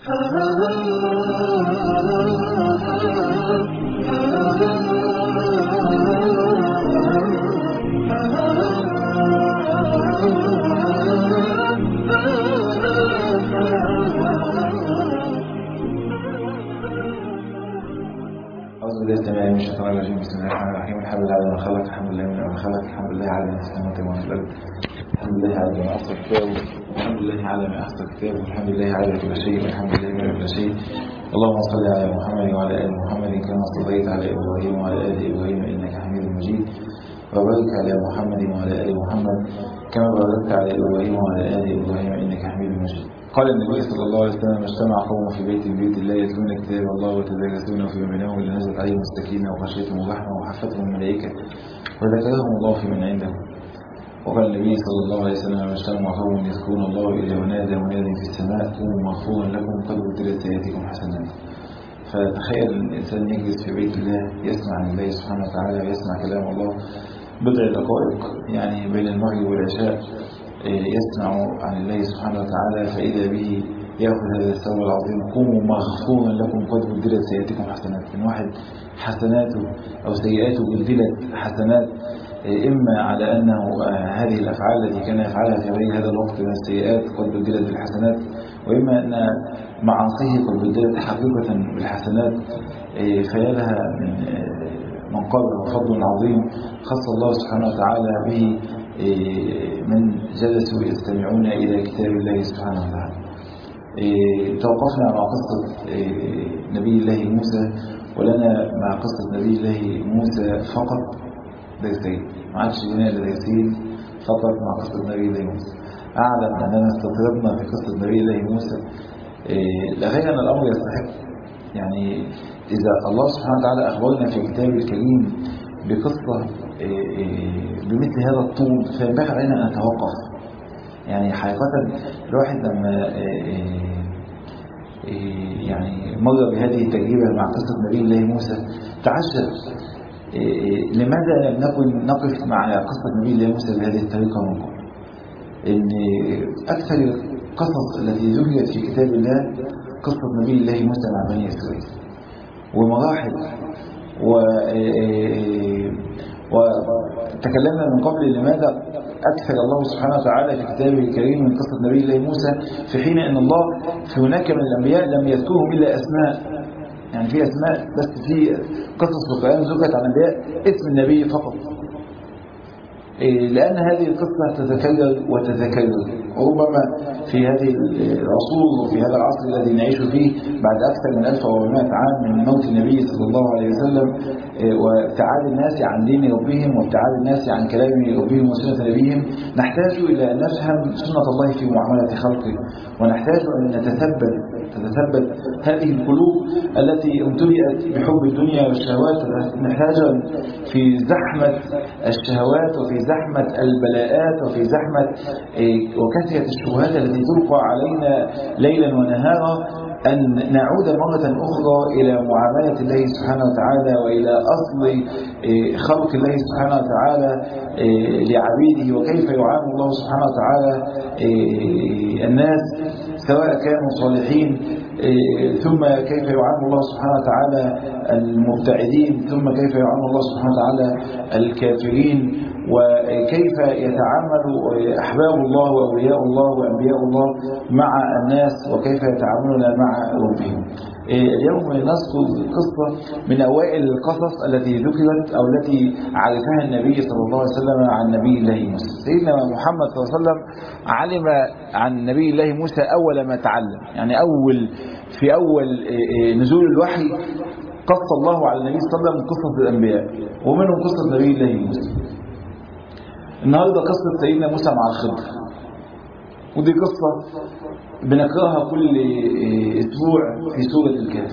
أعوذ بالله السميع من الشيطان الرجيم بسم الله الرحمن الرحيم الحمد لله على ما خلق الحمد لله من ما خلق الحمد لله على ما في السماوات وما في الأرض الحمد لله على ما أحصى كتابه الحمد لله على ما أحصى كتابه الحمد لله على كل شيء الحمد لله من كل شيء اللهم صل على محمد وعلى آل محمد كما صليت على إبراهيم وعلى آل إبراهيم إنك حميد مجيد وبارك على محمد وعلى آل محمد كما باركت على إبراهيم وعلى آل إبراهيم إنك حميد مجيد قال النبي صلى الله عليه وسلم اجتمع قوم في بيت من بيوت الله يتلون كتاب الله ويتدارسونه فيما بينهم الا نزلت عليهم السكينه وغشيتهم الرحمه وحفتهم الملائكه وذكرهم الله في من عنده وقال النبي صلى الله عليه وسلم اجتمع قوم يذكرون الله الا ونادى مناد في السماء قوموا مغفورا لكم قد بدلت سيئاتكم حسنات فتخيل ان الانسان يجلس في بيت الله يسمع عن الله سبحانه وتعالى ويسمع كلام الله بضع دقائق يعني بين المغرب والعشاء يسمع عن الله سبحانه وتعالى فإذا به يأخذ هذا الثواب العظيم قوموا مغفورا لكم قد بدلت سيئاتكم حسنات من واحد حسناته أو سيئاته بدلت حسنات إما على أنه هذه الأفعال التي كان يفعلها في غير هذا الوقت من السيئات قد بدلت بالحسنات وإما أن معاصيه قد بدلت حقيقة بالحسنات فيا لها من منقبل وفضل عظيم خص الله سبحانه وتعالى به من جلسوا يستمعون إلى كتاب الله سبحانه وتعالى توقفنا مع قصة نبي الله موسى ولنا مع قصة نبي الله موسى فقط درسين ما عادش لنا إلا درسين فقط مع قصة نبي الله موسى أعلم أننا استطردنا في قصة نبي الله موسى لغاية أن الأمر يستحق يعني إذا الله سبحانه وتعالى أخبرنا في كتابه الكريم بقصة بمثل هذا الطول فينبغي علينا أن نتوقف يعني حقيقة الواحد لما يعني مر بهذه التجربة مع قصة نبي الله موسى تعجب لماذا لم نكن نقف مع قصة نبي الله موسى بهذه الطريقة من قبل إن أكثر القصص التي ذكرت في كتاب الله قصة نبي الله موسى مع بني إسرائيل ومراحل و وتكلمنا من قبل لماذا أكثر الله سبحانه وتعالى في كتابه الكريم من قصة نبي الله موسى في حين أن الله في هناك من الأنبياء لم يذكرهم إلا أسماء يعني في أسماء بس في قصص في القرآن ذكرت عن الأنبياء اسم النبي فقط لأن هذه القصة تتكرر وتتكرر وربما في هذه العصور وفي هذا العصر الذي نعيش فيه بعد أكثر من 1400 عام من موت النبي صلى الله عليه وسلم وابتعاد الناس عن دين ربهم وابتعاد الناس عن كلام ربهم وسنة نبيهم نحتاج إلى أن نفهم سنة الله في معاملة خلقه ونحتاج أن نتثبت تتثبت هذه القلوب التي امتلئت بحب الدنيا والشهوات نحتاج في زحمة الشهوات وفي زحمة البلاءات وفي زحمة وكثرة الشبهات التي تلقى علينا ليلا ونهارا أن نعود مرة أخرى إلى معاملة الله سبحانه وتعالى وإلى أصل خلق الله سبحانه وتعالى لعبيده وكيف يعامل الله سبحانه وتعالى الناس سواء كانوا صالحين ثم كيف يعامل الله سبحانه وتعالى المبتعدين ثم كيف يعامل الله سبحانه وتعالى الكافرين وكيف يتعامل أحباب الله وأولياء الله وأنبياء الله مع الناس وكيف يتعاملون مع ربهم اليوم نذكر قصة من أوائل القصص التي ذكرت أو التي عرفها النبي صلى الله عليه وسلم عن نبي الله موسى سيدنا محمد صلى الله عليه وسلم علم عن نبي الله موسى أول ما تعلم يعني أول في أول نزول الوحي قص الله على النبي صلى الله عليه وسلم قصة الأنبياء ومنهم قصة نبي الله موسى النهاردة قصة سيدنا موسى مع الخضر ودي قصة بنقراها كل اسبوع في سورة الكهف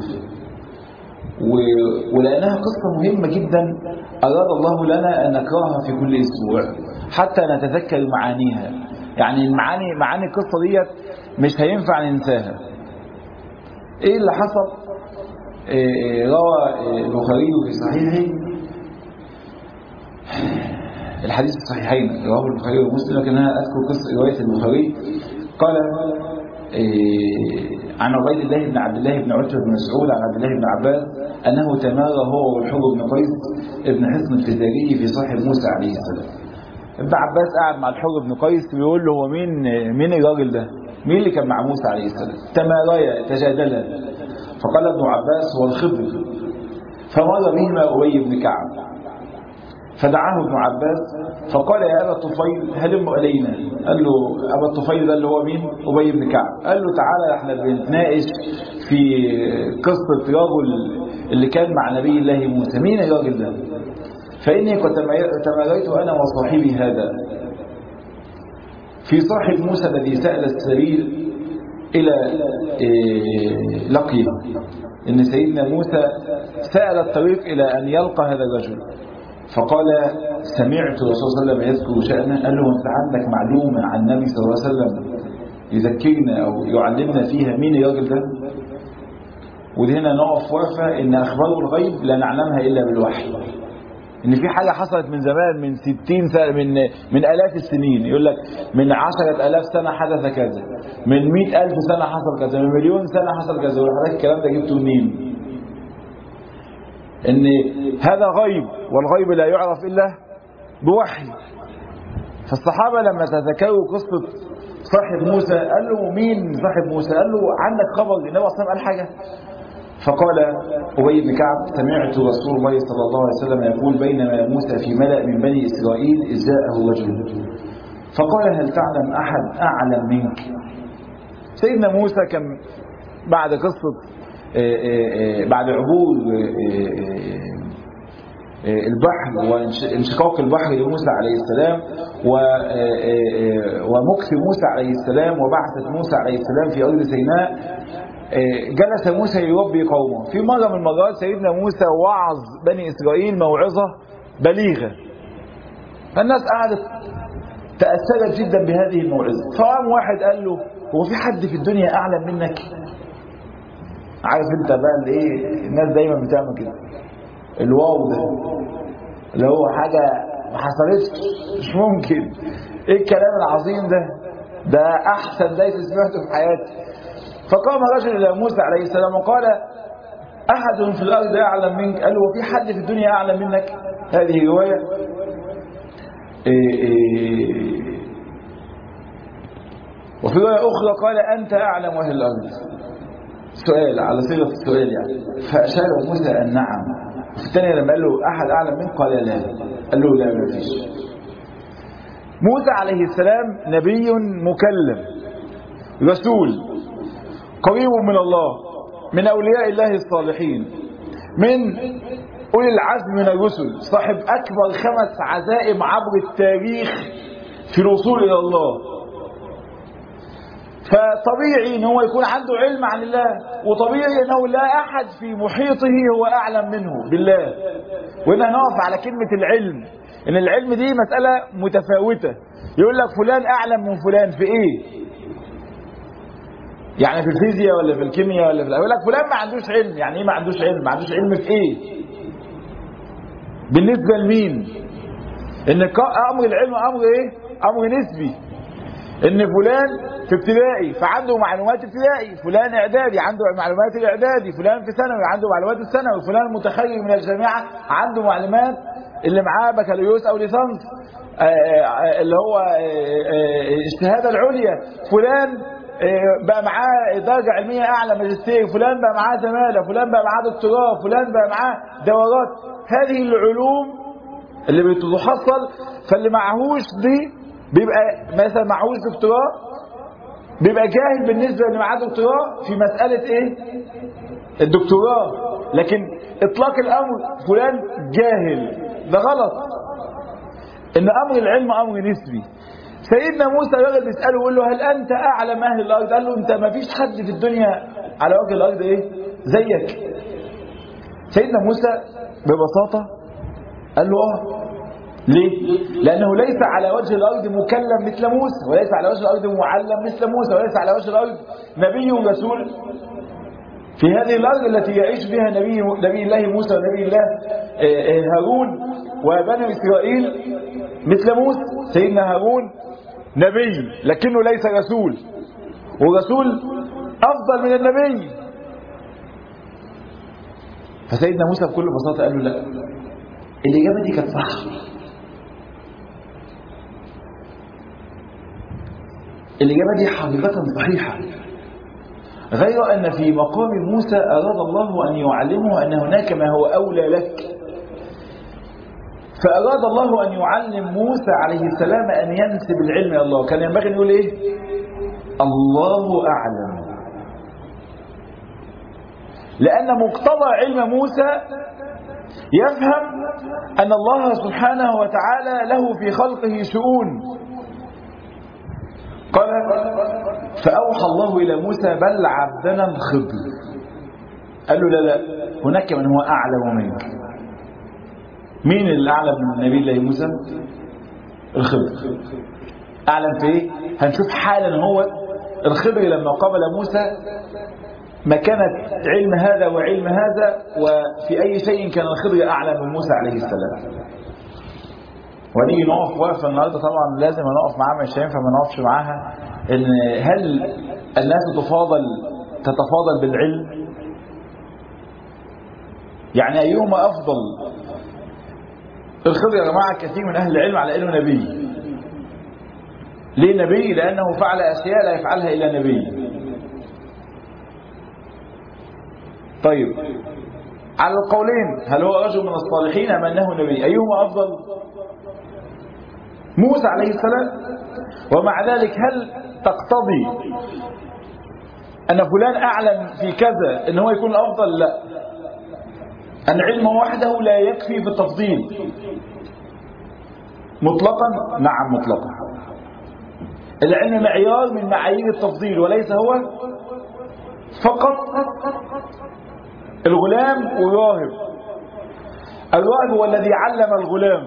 ولأنها قصة مهمة جدا أراد الله لنا أن نقراها في كل أسبوع حتى نتذكر معانيها يعني المعاني معاني القصة ديت مش هينفع ننساها ايه اللي حصل إيه روى البخاري في صحيحه الحديث الصحيحين رواه البخاري ومسلم لكن انا اذكر قصه روايه البخاري قال إيه عن عبيد الله بن عبد الله بن عتبة بن مسعود عن عبد الله بن عباس أنه تمارى هو والحر بن قيس ابن حصن الفزاري في صاحب موسى عليه السلام ابن عباس قاعد مع الحر بن قيس بيقول له هو مين مين الراجل ده مين اللي كان مع موسى عليه السلام تمارايا تجادلا فقال ابن عباس هو الخضر فمر بهما أبي بن كعب فدعاه ابن عباس فقال يا أبا الطفيل هلم إلينا قال له أبا الطفيل ده اللي هو مين أبي بن كعب قال له تعالى احنا بنتناقش في قصة رجل اللي كان مع نبي الله موسى مين الراجل ده فإني قد تماريت أنا وصاحبي هذا في صاحب موسى الذي سأل السبيل إلى لقيه إن سيدنا موسى سأل الطريق إلى أن يلقى هذا الرجل فقال سمعت الرسول صلى الله عليه وسلم يذكر شأنه قال له أنت عندك معلومة عن النبي صلى الله عليه وسلم يذكرنا أو يعلمنا فيها مين الراجل ده ودي هنا نقف وقفة إن أخبار الغيب لا نعلمها إلا بالوحي ان في حاجة حصلت من زمان من ستين سنة من من آلاف السنين يقول لك من عشرة آلاف سنة حدث كذا من مئة ألف سنة حصل كذا من مليون سنة حصل كذا وحضرتك الكلام ده جبته منين ان هذا غيب والغيب لا يعرف إلا بوحي فالصحابة لما تذكروا قصة صاحب موسى قال له مين صاحب موسى قال له عندك خبر النبي صلى الله عليه وسلم قال حاجة فقال أبي بن كعب سمعت رسول الله صلى الله عليه وسلم يقول بينما موسى في ملأ من بني إسرائيل إذ جاءه رجل فقال هل تعلم أحد أعلم منك سيدنا موسى كان بعد قصة بعد عبور البحر وانشقاق البحر لموسى عليه السلام ومكث موسى عليه السلام وبعثة موسى عليه السلام في أرض سيناء جلس موسى يربي قومه في مرة من المرات سيدنا موسى وعظ بني إسرائيل موعظة بليغة فالناس قعدت تأثرت جدا بهذه الموعظة فقام واحد قال له هو في حد في الدنيا أعلم منك عارف انت بقى الايه الناس دايما بتعمل كده الواو ده اللي هو حاجة ما حصلتش مش ممكن ايه الكلام العظيم ده ده احسن درس سمعته في حياتي فقام رجل إلى موسى عليه السلام وقال أحد في الأرض أعلم منك قال له وفي حد في الدنيا أعلم منك هذه رواية إيه إيه وفي رواية أخرى قال أنت أعلم أهل الأرض سؤال على صيغة السؤال يعني فأشار موسى أن نعم في الثانية لما قال له أحد أعلم منك قال لا قال له لا ما فيش موسى عليه السلام نبي مكلم رسول قريب من الله من أولياء الله الصالحين من أولي العزم من الرسل صاحب أكبر خمس عزائم عبر التاريخ في الوصول إلى الله فطبيعي ان هو يكون عنده علم عن الله وطبيعي انه لا احد في محيطه هو اعلم منه بالله وهنا نقف على كلمة العلم ان العلم دي مسألة متفاوتة يقول لك فلان اعلم من فلان في ايه يعني في الفيزياء ولا في الكيمياء ولا في يقول لك فلان ما عندوش علم يعني ايه ما عندوش علم ما عندوش علم في ايه بالنسبة لمين ان امر العلم امر ايه امر نسبي ان فلان في ابتدائي فعنده معلومات ابتدائي فلان اعدادي عنده معلومات الاعدادي فلان في ثانوي عنده معلومات الثانوي فلان متخرج من الجامعه عنده معلومات اللي معاه بكالوريوس او ليسانس اللي هو الشهاده العليا فلان بقى معاه درجة علمية أعلى ماجستير فلان بقى معاه زمالة فلان بقى معاه دكتوراه فلان بقى معاه دورات هذه العلوم اللي بتحصل فاللي معهوش دي بيبقى مثلا معهوش دكتوراه بيبقى جاهل بالنسبة اللي معاه دكتوراه في مسألة ايه الدكتوراه لكن اطلاق الامر فلان جاهل ده غلط ان امر العلم امر نسبي سيدنا موسى الراجل بيساله يقول له هل انت اعلم اهل الارض قال له انت ما فيش حد في الدنيا على وجه الارض ايه زيك سيدنا موسى ببساطه قال له اه ليه لانه ليس على وجه الارض مكلم مثل موسى وليس على وجه الارض معلم مثل موسى وليس على وجه الارض نبي ورسول في هذه الارض التي يعيش فيها نبي نبي الله موسى ونبي الله هارون وبني اسرائيل مثل موسى سيدنا هارون نبي لكنه ليس رسول والرسول أفضل من النبي فسيدنا موسى بكل بساطة قال له لا الإجابة دي كانت صح الإجابة دي حقيقة صحيحة غير أن في مقام موسى أراد الله أن يعلمه أن هناك ما هو أولى لك فأراد الله أن يعلم موسى عليه السلام أن ينسب العلم إلى الله كان ينبغي أن يقول إيه الله أعلم لأن مقتضى علم موسى يفهم أن الله سبحانه وتعالى له في خلقه شؤون قال فأوحى الله إلى موسى بل عبدنا الخضر قال له لا لا هناك من هو أعلم منك مين اللي أعلم من نبي الله موسى الخضر أعلم في إيه هنشوف حالا هو الخضر لما قابل موسى مكانة علم هذا وعلم هذا وفي أي شيء كان الخضر أعلم من موسى عليه السلام ونيجي نقف وقفة النهاردة طبعا لازم نقف معاها مش هينفع ما نقفش معاها ان هل الناس تفاضل تتفاضل بالعلم يعني أيهما أفضل الخضر يا جماعة كثير من أهل العلم على أنه نبي ليه نبي لأنه فعل أشياء لا يفعلها إلا نبي طيب على القولين هل هو رجل من الصالحين أم أنه نبي أيهما أفضل موسى عليه السلام ومع ذلك هل تقتضي أن فلان أعلم في كذا أن هو يكون الأفضل لا أن علمه وحده لا يكفي في التفضيل مطلقا نعم مطلقا العلم معيار من معايير التفضيل وليس هو فقط الغلام والراهب الراهب هو الذي علم الغلام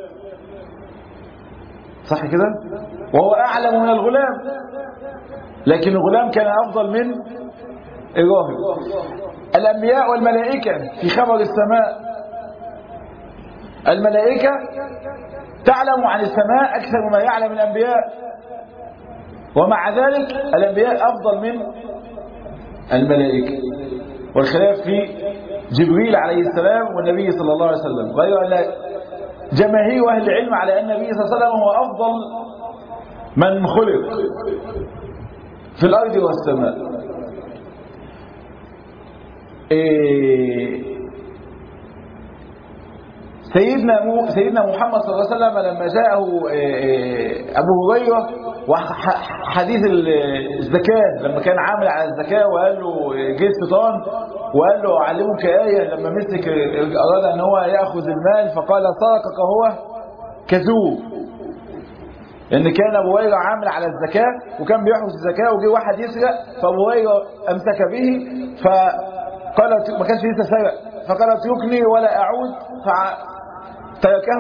صح كده وهو أعلم من الغلام لكن الغلام كان أفضل من الراهب الأنبياء والملائكة في خبر السماء الملائكة تعلم عن السماء أكثر مما يعلم الأنبياء ومع ذلك الأنبياء أفضل من الملائكة والخلاف في جبريل عليه السلام والنبي صلى الله عليه وسلم غير أن جماهير أهل العلم على أن النبي صلى الله عليه وسلم هو أفضل من خلق في الأرض والسماء إيه سيدنا مو سيدنا محمد صلى الله عليه وسلم لما جاءه إيه أبو هريرة وحديث الزكاة لما كان عامل على الزكاة وقال له جه الشيطان وقال له أعلمك آية لما مسك أراد أن هو يأخذ المال فقال سرقك هو كذوب لأن كان أبو هريرة عامل على الزكاة وكان بيحرس الزكاة وجه واحد يسرق فأبو هريرة أمسك به فقال ما كانش لسه سرق فقال اتركني ولا أعود فتركه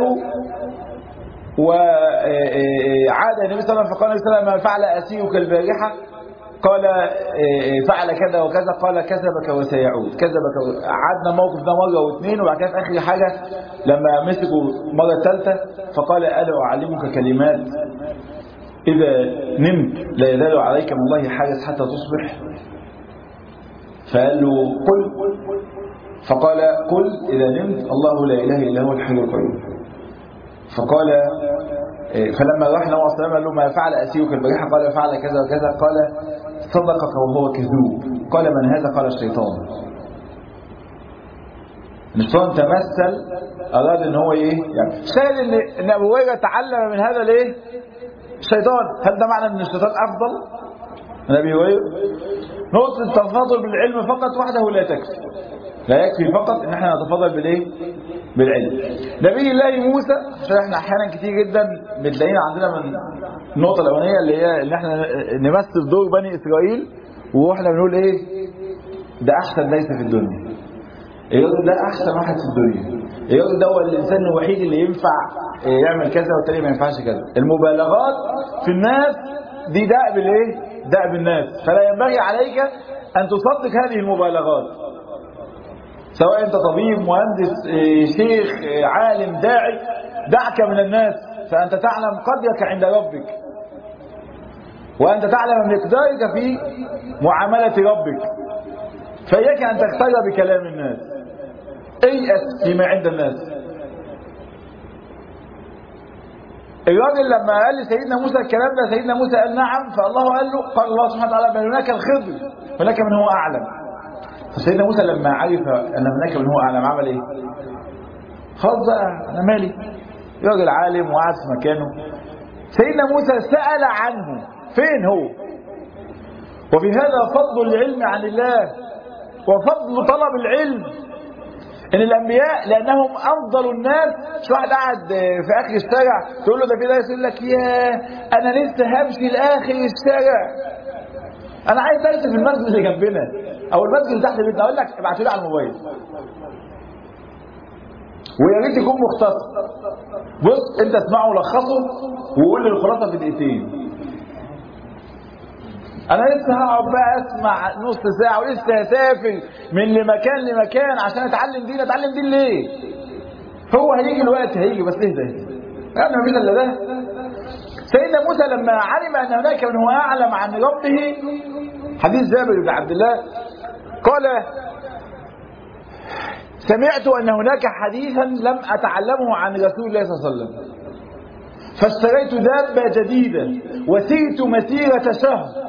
وعاد النبي صلى الله عليه وسلم فقال النبي صلى الله عليه وسلم ما فعل أسيرك البارحة قال فعل كذا وكذا قال كذبك وسيعود كذبك عدنا الموقف ده مرة واثنين وبعد كده آخر حاجة لما مسكوا مرة ثالثة فقال ألا أعلمك كلمات إذا نمت لا يزال عليك من الله حارس حتى تصبح فقال له قل فقال قل إذا نمت الله لا إله إلا هو الحي القيوم فقال فلما راح نوع السلام قال له ما فعل أسيرك البريحة قال فعل كذا وكذا قال صدقك وهو كذوب قال من هذا قال الشيطان الشيطان تمثل أراد ان هو ايه يعني سهل ان, إن أبو هريرة تعلم من هذا الايه الشيطان هل ده معنى ان الشيطان أفضل من أبي هريرة نقطة التفاضل بالعلم فقط وحده لا تكفي لا يكفي فقط ان احنا نتفاضل بالايه بالعلم نبي الله موسى عشان احنا احيانا كتير جدا بتلاقينا عندنا من النقطه الاولانيه اللي هي ان احنا نمثل دور بني اسرائيل واحنا بنقول ايه ده احسن ليس في الدنيا الراجل ده احسن واحد في الدنيا الراجل ده هو الانسان الوحيد اللي ينفع يعمل كذا والتاني ما ينفعش كذا المبالغات في الناس دي دأب الايه دأب الناس فلا ينبغي عليك ان تصدق هذه المبالغات سواء انت طبيب مهندس شيخ عالم داعي دعك من الناس فانت تعلم قدرك عند ربك وأنت تعلم مقدارك في معاملة ربك فإياك أن تختار بكلام الناس ايأس فيما عند الناس الراجل لما قال لسيدنا موسى الكلام ده سيدنا موسى قال نعم فالله قال له قال الله سبحانه وتعالى بل هناك الخضر هناك من هو أعلم فسيدنا موسى لما عرف أن هناك من هو أعلم عمل إيه خلاص بقى أنا مالي راجل عالم وقعد في مكانه سيدنا موسى سأل عنه فين هو وفي هذا فضل العلم عن الله وفضل طلب العلم ان الانبياء لانهم افضل الناس مش واحد قاعد في اخر الشارع تقول له ده في درس يقول لك يا انا لسه همشي لاخر الشارع انا عايز درس في المسجد اللي جنبنا او المسجد اللي تحت بيتنا اقول لك ابعتوا لي على الموبايل ويا ريت يكون مختصر بص انت اسمعه ولخصه وقول لي الخلاصه في دقيقتين انا لسه هقعد بقى اسمع نص ساعه ولسه هسافر من لمكان لمكان عشان اتعلم دين اتعلم دين ليه هو هيجي الوقت هيجي بس اهدى انا مفيش الا ده سيدنا موسى لما علم ان هناك من هو اعلم عن ربه حديث جابر بن عبد الله قال سمعت ان هناك حديثا لم اتعلمه عن رسول الله صلى الله عليه وسلم فاشتريت دابه جديده وسرت مسيره شهر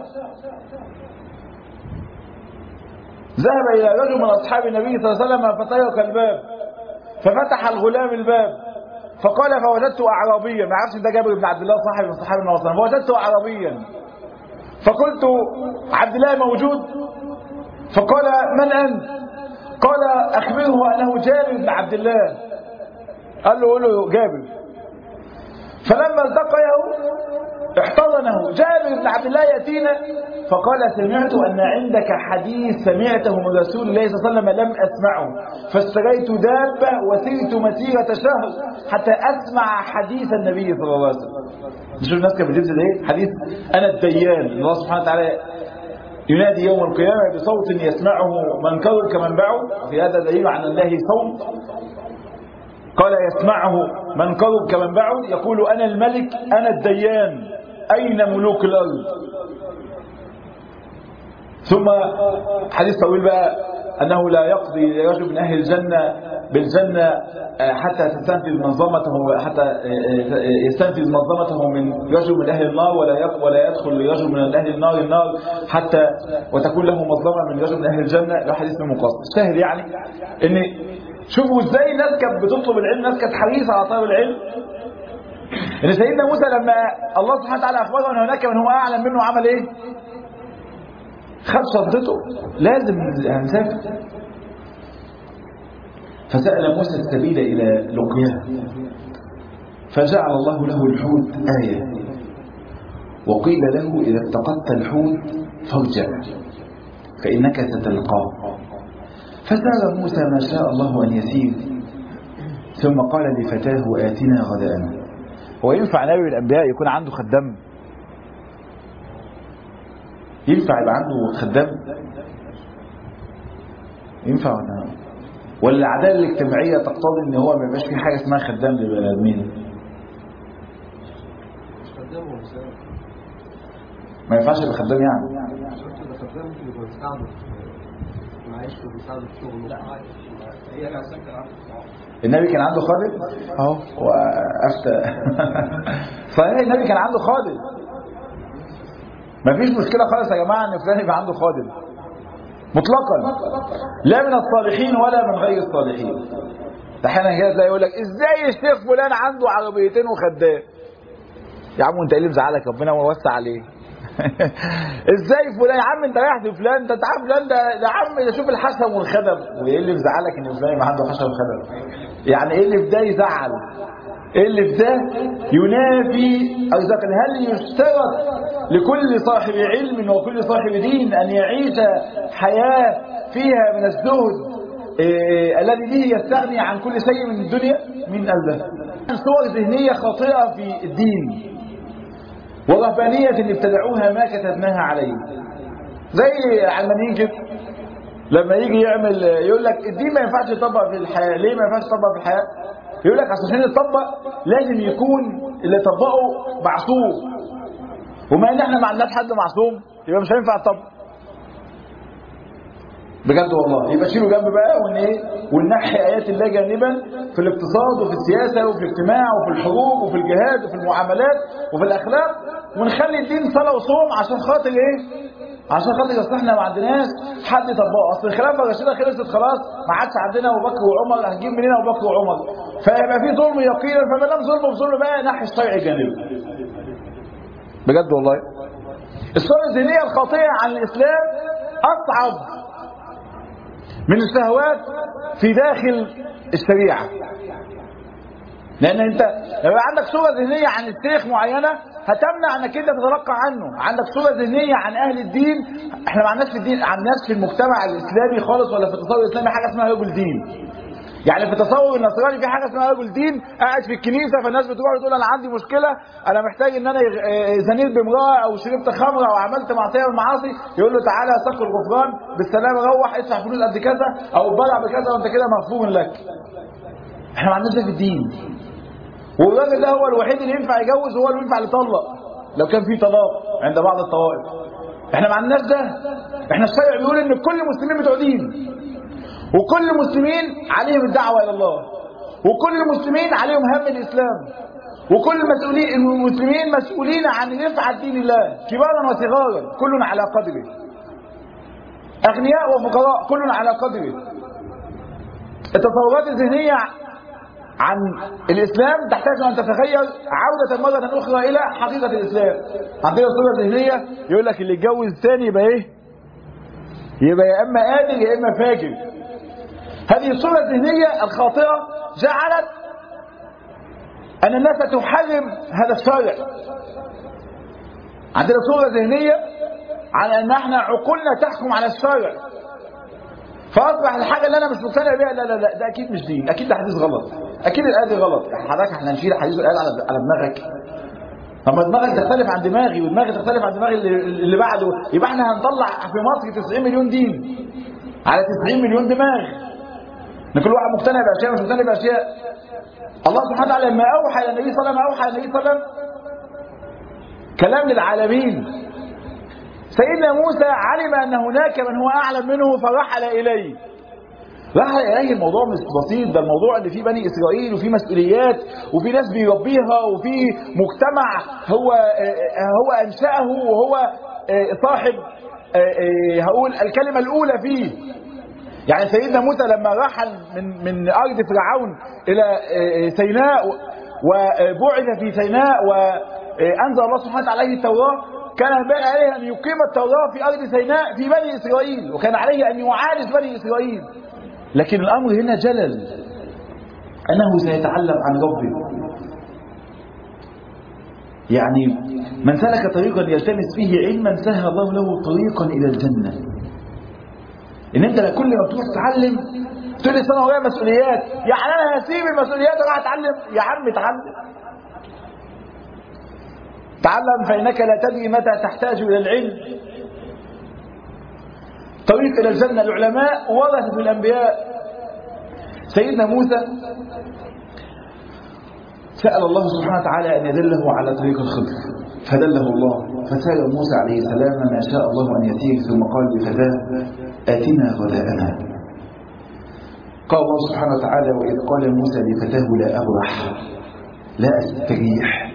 ذهب إلى رجل من أصحاب النبي صلى الله عليه وسلم فطرق الباب ففتح الغلام الباب فقال فوجدت أعرابيا ما عرفش ده جابر بن عبد الله صاحب من صحابة النبي صلى الله عليه وسلم فوجدت أعرابيا فقلت عبد الله موجود فقال من أنت قال أخبره أنه جابر بن عبد الله قال له قول له جابر فلما التقيه احتضنه جابر بن عبد الله يأتينا فقال سمعت أن عندك حديث سمعته من رسول الله صلى الله عليه وسلم لم أسمعه فاشتريت دابة وسرت مسيرة شهر حتى أسمع حديث النبي صلى الله عليه وسلم نشوف الناس كانت بتجيب ايه حديث أنا الديان الله سبحانه وتعالى ينادي يوم القيامة بصوت يسمعه من كرك منبعه في هذا دليل عن الله صوت قال يسمعه من قرب كمنبعه يقول أنا الملك أنا الديان أين ملوك الأرض ثم حديث طويل بقى أنه لا يقضي رجل من أهل الجنة بالجنة حتى تستنفذ منظمته حتى يستنفذ منظمته من رجل من أهل النار ولا ولا يدخل رجل من أهل النار النار حتى وتكون له مظلمة من رجل من أهل الجنة له حديث من مقاصد سهل يعني إن شوفوا ازاي الناس كانت بتطلب العلم الناس كانت حريصه على طلب العلم ان سيدنا موسى لما الله سبحانه وتعالى اخبره ان هناك من هو اعلم منه عمل ايه خد شنطته لازم هنسافر فسأل موسى السبيل إلى لقياه فجعل الله له الحوت آية وقيل له إذا اتقدت الحوت فارجع فإنك ستلقاه فسأل موسى ما شاء الله أن يسير ثم قال لفتاه آتنا غداءنا هو ينفع نبي من الأنبياء يكون عنده خدام ينفع يبقى عنده خدام ينفع ولا ولا العدالة الاجتماعية تقتضي ان هو ما يبقاش في حاجة اسمها خدام لبني ادمين ما ينفعش يبقى خدام يعني الخدام ممكن يبقى بيساعده معيشته بيساعده في شغله لا هي العساكر كان عنده النبي كان عنده خادم اهو وافتى صحيح النبي كان عنده خادم مفيش مشكلة خالص يا جماعة ان فلان يبقى عنده خادم مطلقا لا من الصالحين ولا من غير الصالحين احيانا كده تلاقي يقول لك ازاي الشيخ فلان عنده عربيتين وخدام يا عم انت ايه اللي مزعلك ربنا يوسع عليه ازاي فلان يا عم انت رايح لفلان انت عارف فلان ده ده عم ده شوف الحسن والخدم وايه اللي مزعلك ان فلان يبقى عنده حسن وخدم يعني ايه اللي في ده يزعل ايه اللي في ده ينافي او اذا كان هل يشترط لكل صاحب علم وكل صاحب دين ان يعيش حياه فيها من الزهد إيه الذي به يستغني عن كل شيء من الدنيا من الله صور ذهنيه خاطئه في الدين ورهبانية اللي ابتدعوها ما كتبناها عليه زي علمانيين كده لما يجي يعمل يقول لك الدين ما ينفعش يطبق في الحياة ليه ما ينفعش يطبق في الحياة يقول لك عشان يطبق لازم يكون اللي طبقه معصوم وما ان احنا ما عندناش حد معصوم يبقى مش هينفع الطبق بجد والله يبقى شيلوا جنب بقى ون ايه وننحي ايات الله جانبا في الاقتصاد وفي السياسه وفي الاجتماع وفي الحروب وفي الجهاد وفي المعاملات وفي الاخلاق ونخلي الدين صلاه وصوم عشان خاطر ايه عشان خاطر اصل احنا ما عندناش حد يطبقه اصل الخلافه الراشده خلصت خلاص ما عادش عندنا ابو بكر وعمر هنجيب منين ابو بكر وعمر فيبقى في ظلم يقينا فما دام ظلم بظلم بقى نحي الشرع جانبا بجد والله الصوره الذهنيه الخاطئه عن الاسلام اصعب من الشهوات في داخل الشريعة لأن أنت لو عندك صورة ذهنية عن الشيخ معينة هتمنع أنك أنت تتلقى عنه عندك صورة ذهنية عن أهل الدين احنا ما عندناش في الدين عندناش في المجتمع الإسلامي خالص ولا في التصور الإسلامي حاجة اسمها رجل دين يعني في تصور النصراني في حاجه اسمها رجل دين قاعد في الكنيسه فالناس بتروح تقول انا عندي مشكله انا محتاج ان انا زنيت بامراه او شربت خمره او عملت معصيه من المعاصي يقول له تعالى سق الغفران بالسلامه روح ادفع فلوس قد كذا او اتبرع بكذا وانت كده مغفور لك. احنا ما عندناش ده في الدين. والراجل ده هو الوحيد اللي ينفع يجوز وهو اللي ينفع يطلق لو كان في طلاق عند بعض الطوائف. احنا ما عندناش ده. احنا الشرع بيقول ان كل المسلمين بتوع دين. وكل المسلمين عليهم الدعوة إلى الله وكل المسلمين عليهم هم الإسلام وكل المسؤولين المسلمين مسؤولين عن رفعة دين الله كبارا وصغارا كل على قدره أغنياء وفقراء كل على قدره التصورات الذهنية عن الإسلام تحتاج أن تتخيل عودة مرة أخرى إلى حقيقة الإسلام عندنا صورة ذهنية يقول لك اللي يتجوز تاني يبقى إيه؟ يبقى يا إما قادر يا إما فاجر هذه الصورة الذهنية الخاطئة جعلت أن الناس تحرم هذا الشارع عندنا صورة ذهنية على أن احنا عقولنا تحكم على الشارع فأصبح الحاجة اللي أنا مش مقتنع بيها لا لا لا ده أكيد مش دين أكيد ده حديث غلط أكيد الآية دي غلط حضرتك احنا نشيل حديث الآية على على دماغك لما دماغك تختلف عن دماغي ودماغي تختلف عن دماغ اللي, اللي بعده يبقى احنا هنطلع في مصر 90 مليون دين على 90 مليون دماغ ان كل واحد مقتنع باشياء مش مقتنع باشياء الله سبحانه وتعالى لما اوحى الى النبي صلى الله عليه وسلم اوحى الى النبي صلى الله عليه وسلم كلام للعالمين سيدنا موسى علم ان هناك من هو اعلم منه فرحل اليه رحل اليه الموضوع مش بسيط ده الموضوع اللي فيه بني اسرائيل وفيه مسؤوليات وفي ناس بيربيها وفي مجتمع هو هو انشاه وهو صاحب هقول الكلمه الاولى فيه يعني سيدنا موسى لما رحل من من ارض فرعون الى سيناء وبعث في سيناء وانزل الله سبحانه وتعالى عليه التوراه كان ينبغي عليه ان يقيم التوراه في ارض سيناء في بني اسرائيل وكان عليه ان يعالج بني اسرائيل لكن الامر هنا جلل انه سيتعلم عن ربه يعني من سلك طريقا يلتمس فيه علما سهل الله له طريقا الى الجنه ان انت كل ما تروح تتعلم تقول لي انا ورايا مسؤوليات يعني انا هسيب المسؤوليات واروح اتعلم يا عم اتعلم تعلم فانك لا تدري متى تحتاج الى العلم طريق الى الجنه العلماء ورثه الانبياء سيدنا موسى سأل الله سبحانه وتعالى أن يدله على طريق الخضر فدله الله فسأل موسى عليه السلام ما شاء الله أن يسير ثم قال لفتاه آتنا غداءنا قال الله سبحانه وتعالى وإذ قال موسى لفتاه لا أبرح لا أستريح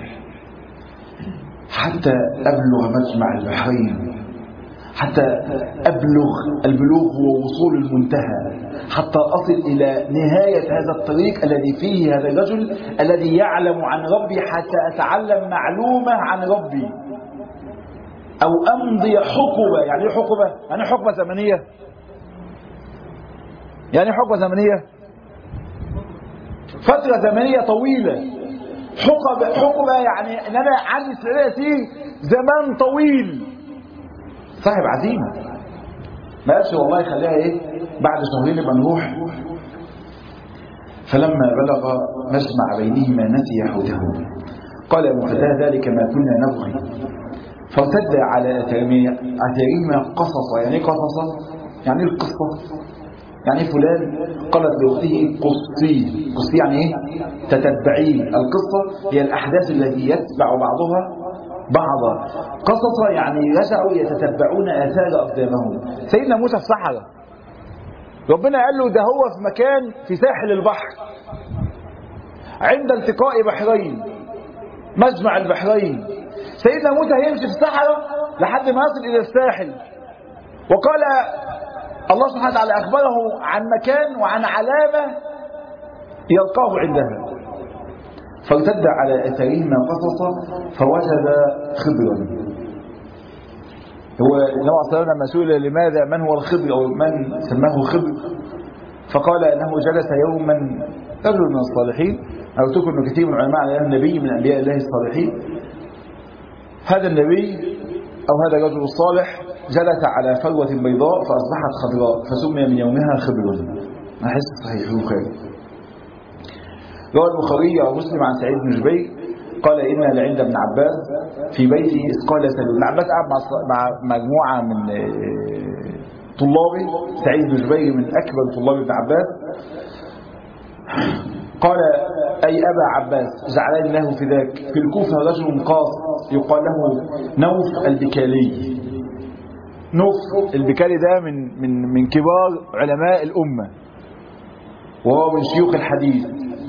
حتى أبلغ مجمع البحرين حتى أبلغ البلوغ ووصول المنتهى حتى أصل إلى نهاية هذا الطريق الذي فيه هذا الرجل الذي يعلم عن ربي حتى أتعلم معلومة عن ربي أو أمضي حقبة يعني إيه حقبة؟ يعني حقبة زمنية يعني حقبة زمنية فترة زمنية طويلة حقبة, حقبة يعني ان انا عندي استعداد اسير زمان طويل صاحب عزيمة ما قالش والله خليها ايه بعد شهرين نبقى نروح فلما بلغ مسمع بينهما نسي حوته قال ابو فتاه ذلك ما كنا نبغي فارتد على اثارهما قصصا يعني ايه قصصا يعني ايه القصه يعني فلان قالت لاخته قصي قصي يعني ايه تتبعين القصه هي الاحداث التي يتبع بعضها بعض قصص يعني رجعوا يتتبعون آثار أقدامهم سيدنا موسى في صحراء ربنا قال له ده هو في مكان في ساحل البحر عند التقاء بحرين مجمع البحرين سيدنا موسى هيمشي في الصحراء لحد ما يصل إلى الساحل وقال الله سبحانه وتعالى أخبره عن مكان وعن علامة يلقاه عندها فارتد على اثرهما قصصا فوجد خضرا هو النبي صلى الله عليه وسلم لما سئل لماذا من هو الخضر او من سماه خضر فقال انه جلس يوما رجل من الصالحين او تكن كثير من العلماء على انه نبي من انبياء الله الصالحين هذا النبي او هذا الرجل الصالح جلس على فروة بيضاء فاصبحت خضراء فسمي من يومها خضرا احس صحيح البخاري روى البخاري ومسلم عن سعيد بن جبير قال إنا لعند ابن عباس في بيته إذ قال سلول ابن عباس قعد مع مع مجموعة من طلابه سعيد بن جبير من أكبر طلاب ابن عباس قال أي أبا عباس جعلني الله في ذاك في الكوفة رجل قاص يقال له نوف البكالي نوف البكالي ده من من من كبار علماء الأمة وهو من شيوخ الحديث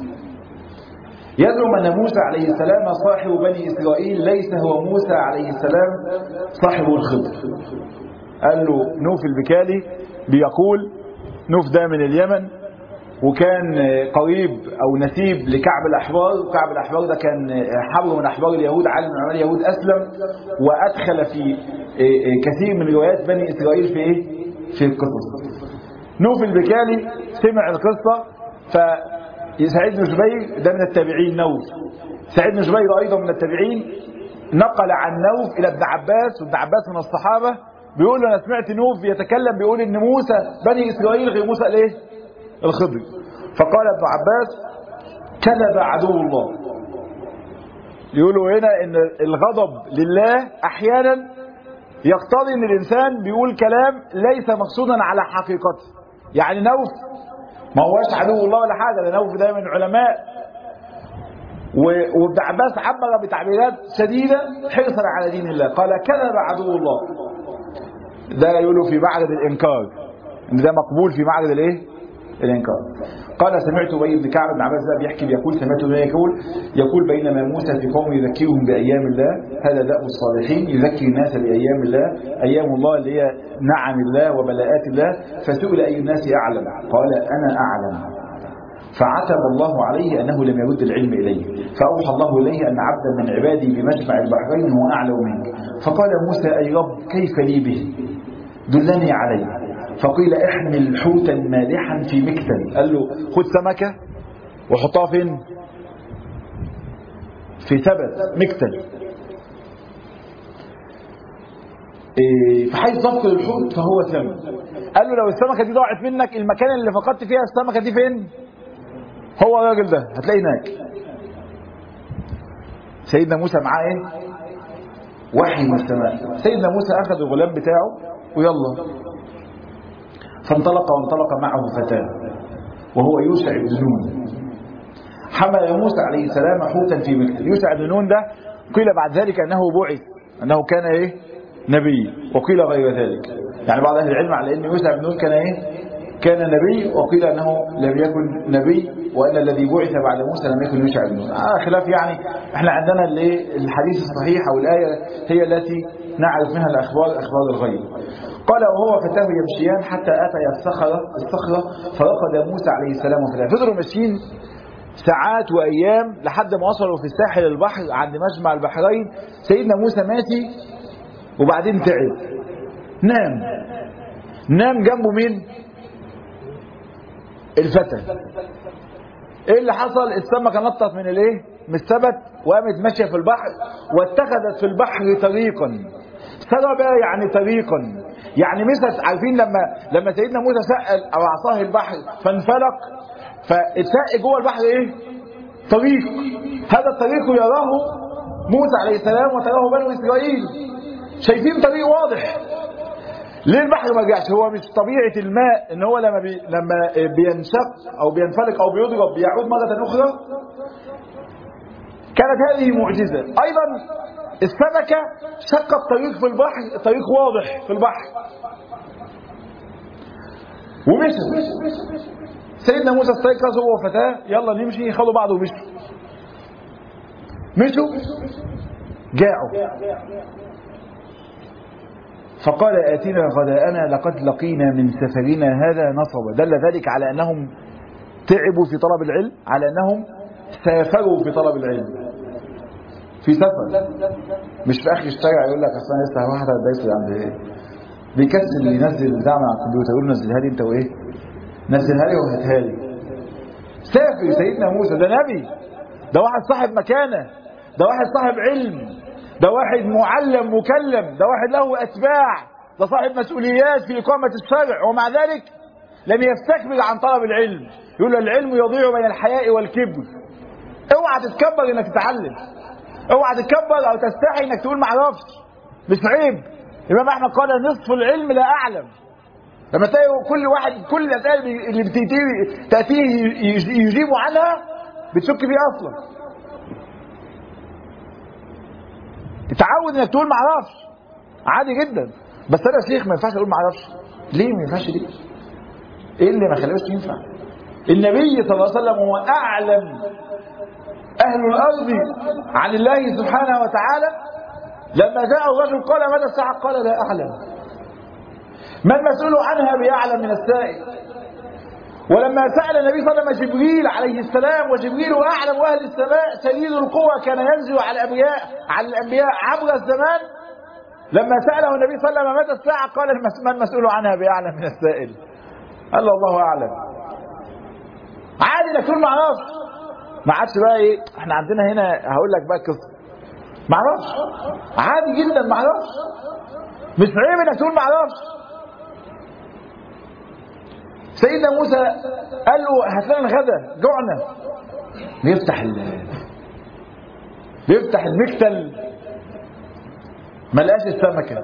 يزعم أن موسى عليه السلام صاحب بني إسرائيل ليس هو موسى عليه السلام صاحب الخضر قال له نوف البكالي بيقول نوف ده من اليمن وكان قريب أو نسيب لكعب الأحبار وكعب الأحبار ده كان حبر من أحبار اليهود عالم من علماء اليهود أسلم وأدخل في كثير من روايات بني إسرائيل في إيه؟ في القصص نوف البكالي سمع القصة ف سعيد بن جبير ده من التابعين نوف سعيد بن جبير أيضا من التابعين نقل عن نوف إلى ابن عباس وابن عباس من الصحابة بيقول له أنا سمعت نوف بيتكلم بيقول إن موسى بني إسرائيل غير موسى الإيه؟ الخضر فقال ابن عباس كذب عدو الله يقولوا هنا إن الغضب لله أحيانا يقتضي إن الإنسان بيقول كلام ليس مقصودا على حقيقته يعني نوف ما هوش عدو الله ولا حاجة ده نوف ده من علماء وابن عباس عبر بتعبيرات شديدة حرصا على دين الله قال كذب عدو الله ده يقولوا في معرض الإنكار إن ده مقبول في معرض الإيه؟ الإنكار قال سمعت أبي بن كعب بن عباس ده بيحكي بيقول سمعت أبي يقول يقول بينما موسى في قوم يذكرهم بأيام الله هذا دأب الصالحين يذكر الناس بأيام الله أيام الله اللي هي نعم الله وبلاءات الله فسئل أي الناس أعلم قال أنا أعلم فعتب الله عليه أنه لم يرد العلم إليه فأوحى الله إليه أن عبدا من عبادي بمجمع البحرين هو أعلم منك فقال موسى أي رب كيف لي به دلني عليه فقيل احمل حوتا مالحا في مكتل قال له خد سمكة وحطها فين في ثبت مكتل إيه فحيث ضبط الحوت فهو ثمن قال له لو السمكة دي ضاعت منك المكان اللي فقدت فيها السمكة دي فين هو الراجل ده هتلاقيه هناك سيدنا موسى معاه ايه وحي من السماء سيدنا موسى اخذ الغلام بتاعه ويلا فانطلق وانطلق معه فتاه وهو يوسع بن نون حمل موسى عليه السلام حوتا في مكتب يوسع بن نون ده قيل بعد ذلك انه بعث انه كان ايه نبي وقيل غير ذلك يعني بعض اهل العلم على ان يوسع بن نون كان ايه كان نبي وقيل انه لم يكن نبي وان الذي بعث بعد موسى لم يكن يوسع بن نون آه خلاف يعني احنا عندنا الحديث الصحيح او الايه هي التي نعرف منها الاخبار اخبار الغيب قال وهو فتاه يمشيان حتى اتى الصخره الصخره فرقد موسى عليه السلام وفتاه فضلوا ماشيين ساعات وايام لحد ما وصلوا في الساحل البحر عند مجمع البحرين سيدنا موسى ماشي وبعدين تعب نام نام جنبه مين الفتى ايه اللي حصل السمكه نطت من الايه من السبت وقامت ماشيه في البحر واتخذت في البحر طريقا سرب يعني طريقا يعني مثل عارفين لما لما سيدنا موسى سأل او اعصاه البحر فانفلق فاتسق جوه البحر ايه طريق هذا الطريق يراه موسى عليه السلام وتراه بنو اسرائيل شايفين طريق واضح ليه البحر ما رجعش هو مش طبيعة الماء ان هو لما بي لما بينشق او بينفلق او بيضرب بيعود مرة اخرى كانت هذه معجزة ايضا السمكة شقت طريق في البحر طريق واضح في البحر ومشوا سيدنا موسى استيقظ هو وفتاه يلا نمشي خدوا بعض ومشوا مشوا جاعوا فقال آتنا غداءنا لقد لقينا من سفرنا هذا نصبا دل ذلك على أنهم تعبوا في طلب العلم على أنهم سافروا في طلب العلم في سفر مش في آخر الشارع يقول لك أصلا لسه واحد الدرس عند إيه بيكسل ينزل الدعم على الكمبيوتر يقول نزلها لي أنت وإيه نزلها لي وهاتها لي سافر سيدنا موسى ده نبي ده واحد صاحب مكانه ده واحد صاحب علم ده واحد معلم مكلم ده واحد له أتباع ده صاحب مسؤوليات في إقامة الشرع ومع ذلك لم يستكبر عن طلب العلم يقول العلم يضيع بين الحياء والكبر اوعى تتكبر انك تتعلم اوعى تتكبر او تستحي انك تقول معرفش مش عيب الامام احمد قال نصف العلم لا اعلم لما تلاقي كل واحد كل الاسئله اللي بتأتيه تاتيه يجيب عنها بتشك فيه اصلا اتعود انك تقول معرفش عادي جدا بس انا شيخ ما ينفعش اقول معرفش ليه ما ينفعش ليه ايه اللي ما خلاش ينفع النبي صلى الله عليه وسلم هو اعلم اهل الارض عن الله سبحانه وتعالى لما جاء الرجل قال ماذا الساعه قال لا اعلم ما المسؤول عنها باعلم من السائل ولما سأل النبي صلى الله عليه وسلم جبريل عليه السلام وجبريل أعلم أهل السماء شديد القوة كان ينزل على الأنبياء على الأنبياء عبر الزمان لما سأله النبي صلى الله عليه وسلم متى الساعة قال ما المسؤول عنها بأعلم من السائل قال له الله أعلم عادي انك تقول ما اعرفش ما عادش بقى ايه احنا عندنا هنا هقول لك بقى قصه ما اعرفش عادي جدا ما اعرفش مش عيب انك تقول ما اعرفش سيدنا موسى قال له هات لنا الغدا جوعنا بيفتح ال بيفتح المكتل ما لقاش السمكه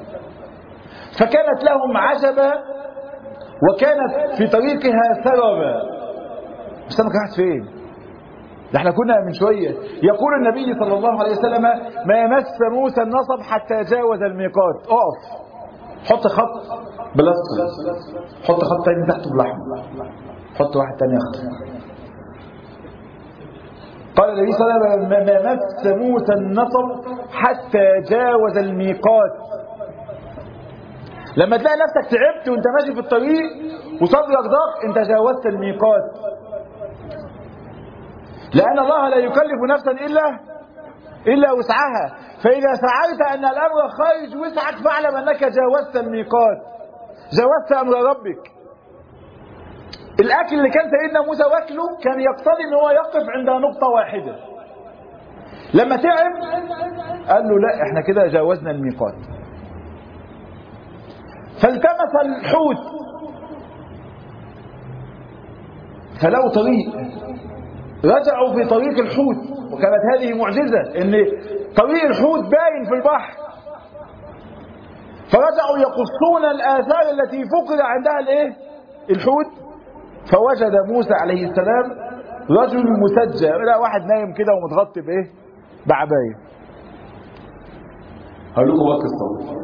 فكانت لهم عجبه وكانت في طريقها سربا السمكه راحت فين ده احنا كنا من شويه يقول النبي صلى الله عليه وسلم ما مس موسى النصب حتى جاوز الميقات اقف حط خط بلاستر حط خط تاني تحته بلحمه حط واحد تاني اخضر قال النبي صلى الله عليه وسلم ما مس موسى النصب حتى جاوز الميقات لما تلاقي نفسك تعبت وانت ماشي في الطريق وصدرك ضاق انت جاوزت الميقات لأن الله لا يكلف نفسا إلا إلا وسعها فإذا سعيت أن الأمر خارج وسعك فاعلم أنك جاوزت الميقات جاوزت أمر ربك الأكل اللي كان سيدنا موسى واكله كان يقتضي أن هو يقف عند نقطة واحدة لما تعب قال له لا احنا كده جاوزنا الميقات فالتمس الحوت فلو طريق رجعوا في طريق الحوت وكانت هذه معجزة ان طريق الحوت باين في البحر فرجعوا يقصون الآثار التي فقد عندها الايه الحوت فوجد موسى عليه السلام رجل مسجى لا واحد نايم كده ومتغطي بايه بعباية هقول لكم بقى قصة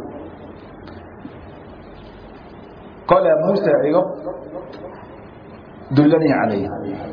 قال موسى يا رب دلني عليه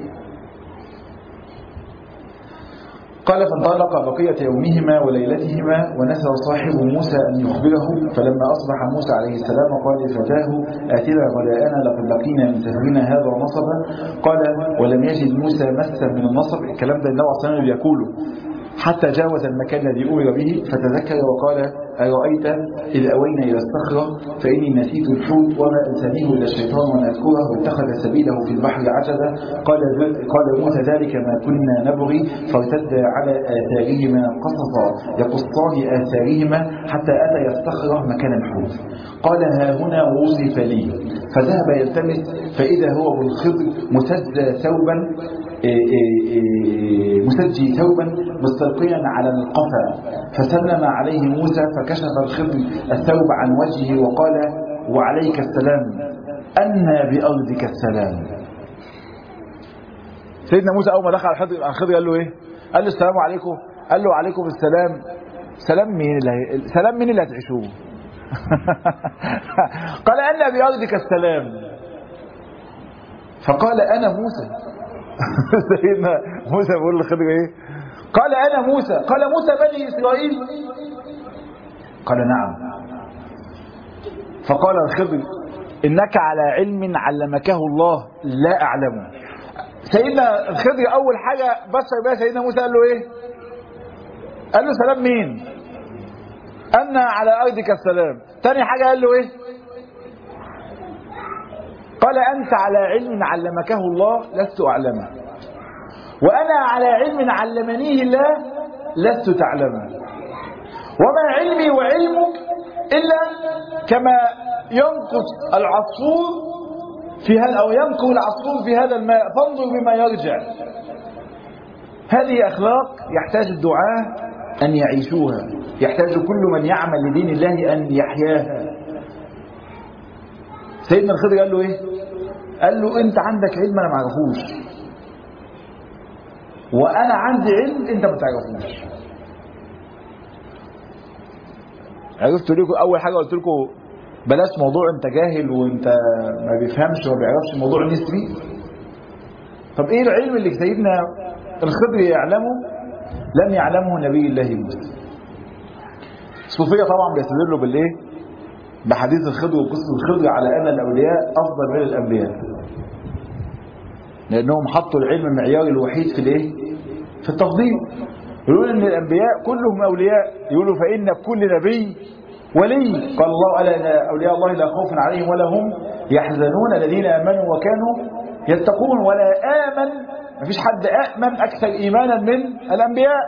قال فانطلق بقية يومهما وليلتهما ونسى صاحب موسى أن يخبره فلما أصبح موسى عليه السلام قال لفتاه آتنا غداءنا لقد لقينا من سفرنا هذا نصبا قال ولم يجد موسى مسا من النصب الكلام ده النوع الصنع بيقوله حتى جاوز المكان الذي أمر به فتذكر وقال أرأيت إذ أوينا إلى الصخرة فإني نسيت الحوت وما أنسانيه إلا الشيطان وأن أذكره واتخذ سبيله في البحر عجبا قال قال موسى ذلك ما كنا نبغي فارتدا على آثارهما قصصا يقصان آثارهما حتى أتى الصخرة مكان الحوت قال ها هنا وصف لي فذهب يلتمس فإذا هو بالخضر مسدى ثوبا مسجي ثوبا مستلقيا على القفا فسلم عليه موسى فكشف الخضر الثوب عن وجهه وقال وعليك السلام أنى بأرضك السلام سيدنا موسى أول ما دخل على الخضر قال له إيه قال له السلام عليكم قال له عليكم السلام سلام مين اللي هي... سلام مين اللي هتعيشوه قال أنا بأرضك السلام فقال أنا موسى سيدنا موسى بيقول لخضر ايه قال أنا موسى قال موسى بني إسرائيل قال نعم فقال الخضر إنك على علم علمكه الله لا أعلمه سيدنا الخضر أول حاجة بشر بها سيدنا موسى قال له إيه قال له سلام مين أن على أرضك السلام تاني حاجة قال له إيه قال أنت على علم علمكه الله لست أعلمه وأنا على علم علمنيه الله لست تعلمه وما علمي وعلمك إلا كما ينقص العصفور في هذا أو ينقل العصفور في هذا الماء فانظر بما يرجع هذه أخلاق يحتاج الدعاة أن يعيشوها يحتاج كل من يعمل لدين الله أن يحياها سيدنا الخضر قال له إيه قال له أنت عندك علم أنا ما اعرفوش وأنا عندي علم أنت ما تعرفوش عرفت لكم أول حاجة قلت لكم بلاش موضوع أنت جاهل وأنت ما بيفهمش وما بيعرفش الموضوع نسبي طب إيه العلم اللي سيدنا الخضر يعلمه لم يعلمه نبي الله موسى الصوفية طبعا بيستدلوا بالايه بحديث الخضر وقصة الخضر على أن الأولياء أفضل من الأنبياء لأنهم حطوا العلم المعياري الوحيد في الايه في التفضيل يقولون أن الأنبياء كلهم أولياء يقولوا فإن كل نبي ولي قال الله ألا أولياء الله لا خوف عليهم ولا هم يحزنون الذين آمنوا وكانوا يتقون ولا آمن ما فيش حد أأمن أكثر إيمانا من الأنبياء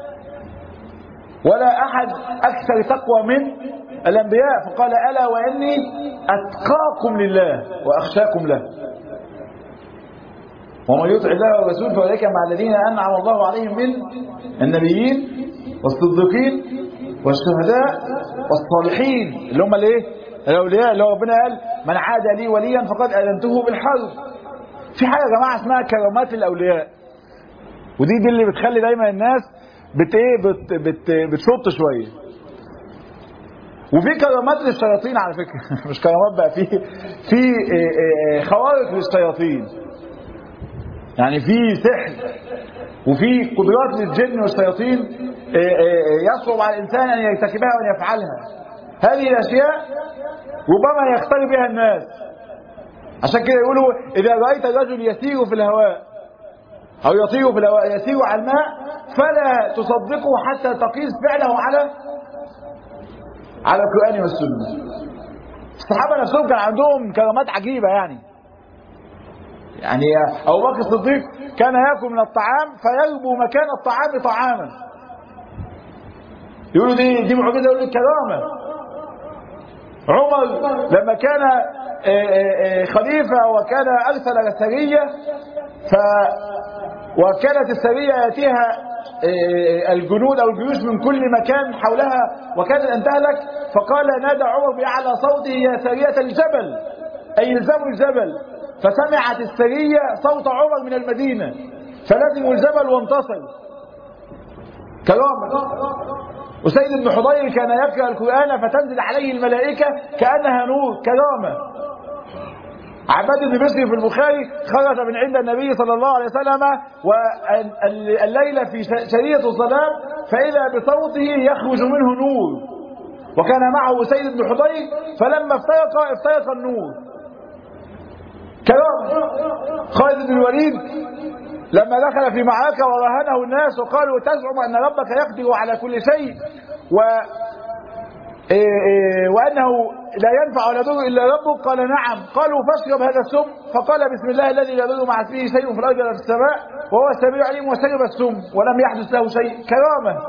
ولا أحد أكثر تقوى من الأنبياء فقال ألا وإني أتقاكم لله وأخشاكم له ومن يطع الله والرسول فأولئك مع الذين أنعم الله عليهم من النبيين والصديقين والشهداء والصالحين اللي هم الايه الاولياء اللي هو ربنا قال من عاد لي وليا فقد اذنته بالحرب في حاجه يا جماعه اسمها كرامات الاولياء ودي دي اللي بتخلي دايما الناس بت ايه بت بت بتشط شويه وفي كرامات للشياطين على فكره مش كرامات بقى في في إيه إيه خوارق للشياطين يعني في سحر وفي قدرات للجن والشياطين يصعب على الإنسان أن يرتكبها وأن يفعلها هذه الأشياء ربما يختار بها الناس عشان كده يقولوا إذا رأيت الرجل يسير في الهواء أو يطير في الهواء يسير على الماء فلا تصدقه حتى تقيس فعله على على القرآن والسنة الصحابة نفسهم كان عندهم كرامات عجيبة يعني يعني أبو بكر الصديق كان يأكل من الطعام فيربو مكان الطعام طعاما يقولوا دي دي معجزة يقولوا دي كرامة عمر لما كان خليفة وكان أرسل سرية ف وكانت السرية يأتيها الجنود أو الجيوش من كل مكان حولها وكانت أن تهلك فقال نادى عمر بأعلى صوته يا سرية الجبل أي الزموا الجبل فسمعت السرية صوت عمر من المدينة فلزموا الجبل وانتصروا كرامة وسيد بن حضير كان يقرأ القرآن فتنزل عليه الملائكة كأنها نور كرامة عباد بن بشر في البخاري خرج من عند النبي صلى الله عليه وسلم والليلة في شرية الظلام فإذا بصوته يخرج منه نور وكان معه سيد بن حضير فلما افترق افترق النور كرامة خالد بن الوليد لما دخل في معركة ورهنه الناس وقالوا تزعم أن ربك يقدر على كل شيء و وأنه لا ينفع ولا يضر إلا ربك قال نعم قالوا فاشرب هذا السم فقال بسم الله الذي لا يضر مع اسمه شيء في الأرض ولا في السماء وهو السميع العليم وشرب السم ولم يحدث له شيء كرامة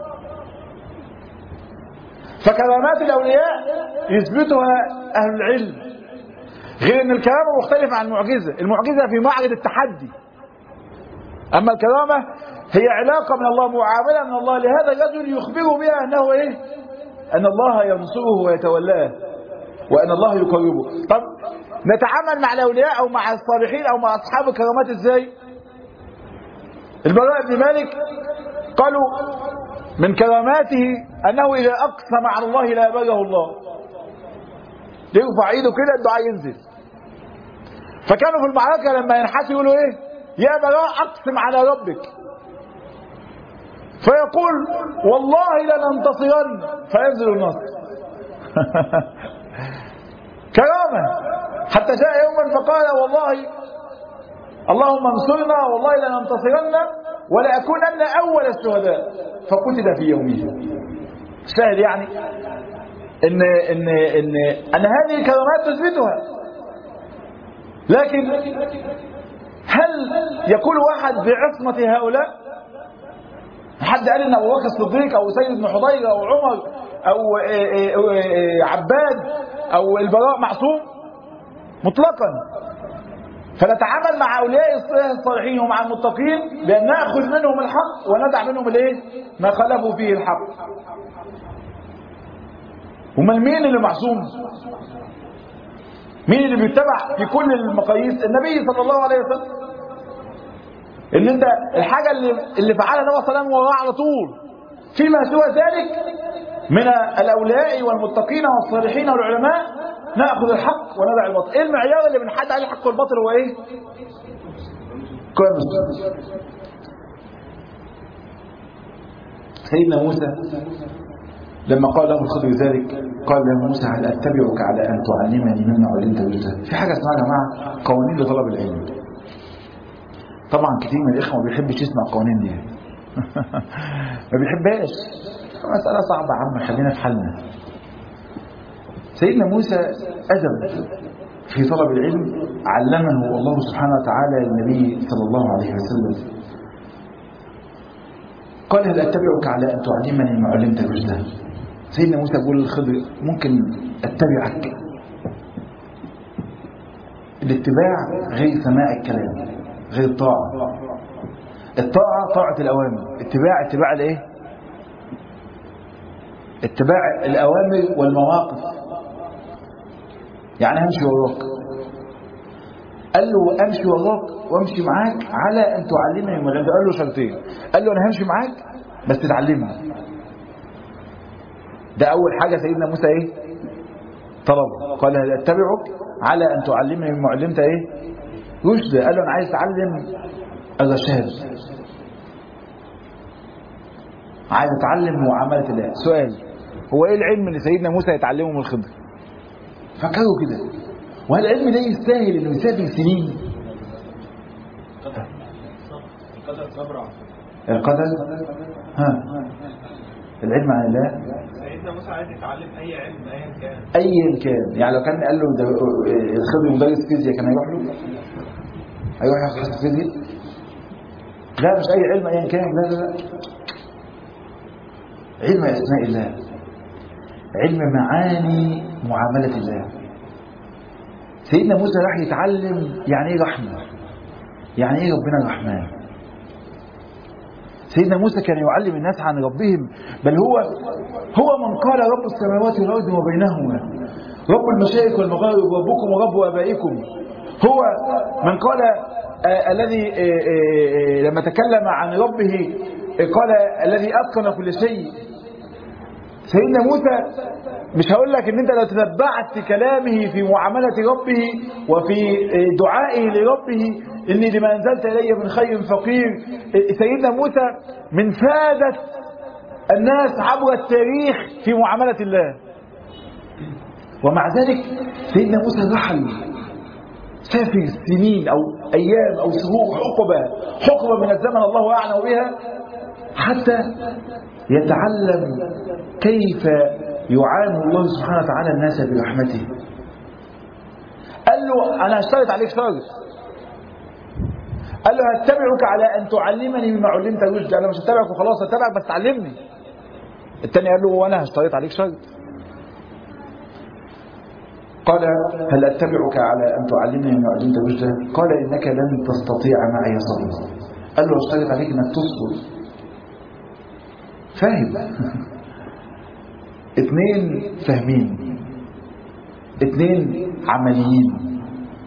فكرامات الأولياء يثبتها أهل العلم غير أن الكرامة مختلفة عن المعجزة المعجزة في معرض التحدي أما الكرامة هي علاقة من الله معاملة من الله لهذا الرجل يخبره بها أنه إيه أن الله ينصره ويتولاه وأن الله يقربه طب نتعامل مع الأولياء أو مع الصالحين أو مع أصحاب الكرامات إزاي البراء بن مالك قالوا من كراماته أنه إذا أقسم على الله لا يبره الله يرفع ايده كده الدعاء ينزل فكانوا في المعركة لما ينحسوا يقولوا ايه يا براء اقسم على ربك فيقول والله لننتصرن فينزل النصر كرامة حتى جاء يوما فقال والله اللهم انصرنا والله لننتصرن ولأكونن أول الشهداء فقتل في يومه سهل يعني ان ان ان ان هذه كرامات تثبتها لكن هل يقول واحد بعصمة هؤلاء حد قال ان ابو بكر الصديق او سيد بن حضير او عمر او عباد او البراء معصوم مطلقا فنتعامل مع اولياء الصالحين ومع المتقين بان ناخذ منهم الحق وندع منهم الايه ما خالفوا فيه الحق امال مين اللي معصوم مين اللي بيتبع في كل المقاييس النبي صلى الله عليه وسلم ان انت الحاجه اللي اللي فعلها النبي صلى الله عليه وسلم وراه على طول فيما سوى ذلك من الاولياء والمتقين والصالحين والعلماء ناخذ الحق وندع الباطل ايه المعيار اللي بنحدد عليه الحق والباطل هو ايه كويس سيدنا موسى لما قال له الخضر ذلك قال له موسى هل اتبعك على ان تعلمني مما علمت رشدا في حاجه اسمها يا جماعه قوانين لطلب العلم طبعا كتير من الاخوه ما بيحبش يسمع القوانين دي ما بيحبهاش مساله صعبه يا عم خلينا في حالنا سيدنا موسى ادب في طلب العلم علمه الله سبحانه وتعالى النبي صلى الله عليه وسلم قال هل اتبعك على ان تعلمني ما علمت رشدا سيدنا موسى بيقول للخضر ممكن اتبعك الاتباع غير سماع الكلام غير الطاعة الطاعة طاعة الأوامر اتباع اتباع الايه اتباع الأوامر والمواقف يعني همشي وراك قال له امشي وراك وامشي معاك على ان تعلمني ما قال له شرطين قال له انا همشي معاك بس تعلمني ده اول حاجه سيدنا موسى ايه طلب قال هل اتبعك على ان تعلمني مما علمت ايه رشد قال له انا عايز اتعلم الرشاد عايز اتعلم معامله الله سؤال هو ايه العلم اللي سيدنا موسى يتعلمه من الخضر فكروا كده وهل العلم ده يستاهل انه يسافر سنين القدر ها العلم عن الله سيدنا موسى عايز يتعلم اي علم ايا كان ايا كان يعني لو كان قال له ده الخضر مدرس فيزياء كان هيروح له هيروح ياخد حصه فيزياء لا مش اي علم ايا كان لا لا لا علم اسماء الله علم معاني معامله الله سيدنا موسى راح يتعلم يعني ايه رحمه يعني ايه ربنا الرحمن سيدنا موسى كان يعلم الناس عن ربهم بل هو هو من قال رب السماوات والارض وما بينهما رب المشارق والمغارب ربكم ورب ابائكم هو من قال آه الذي آه آه لما تكلم عن ربه قال الذي اتقن كل شيء سيدنا موسى مش هقول لك ان انت لو تتبعت كلامه في معاملة ربه وفي دعائه لربه اني لما انزلت الي من خير فقير سيدنا موسى من فادة الناس عبر التاريخ في معاملة الله ومع ذلك سيدنا موسى رحل سافر سنين او ايام او شهور حقبة حقبة من الزمن الله اعلم بها حتى يتعلم كيف يعامل الله سبحانه وتعالى الناس برحمته قال له انا هشترط عليك شرط قال له هتبعك على ان تعلمني مما علمت رشد انا مش هتبعك وخلاص هتبعك بس تعلمني التاني قال له وانا هشترط عليك شرط قال هل اتبعك على ان تعلمني مما علمت رشدا قال انك لن تستطيع معي صبرا قال له اشترط عليك انك تصبر فاهم اتنين فاهمين اتنين عمليين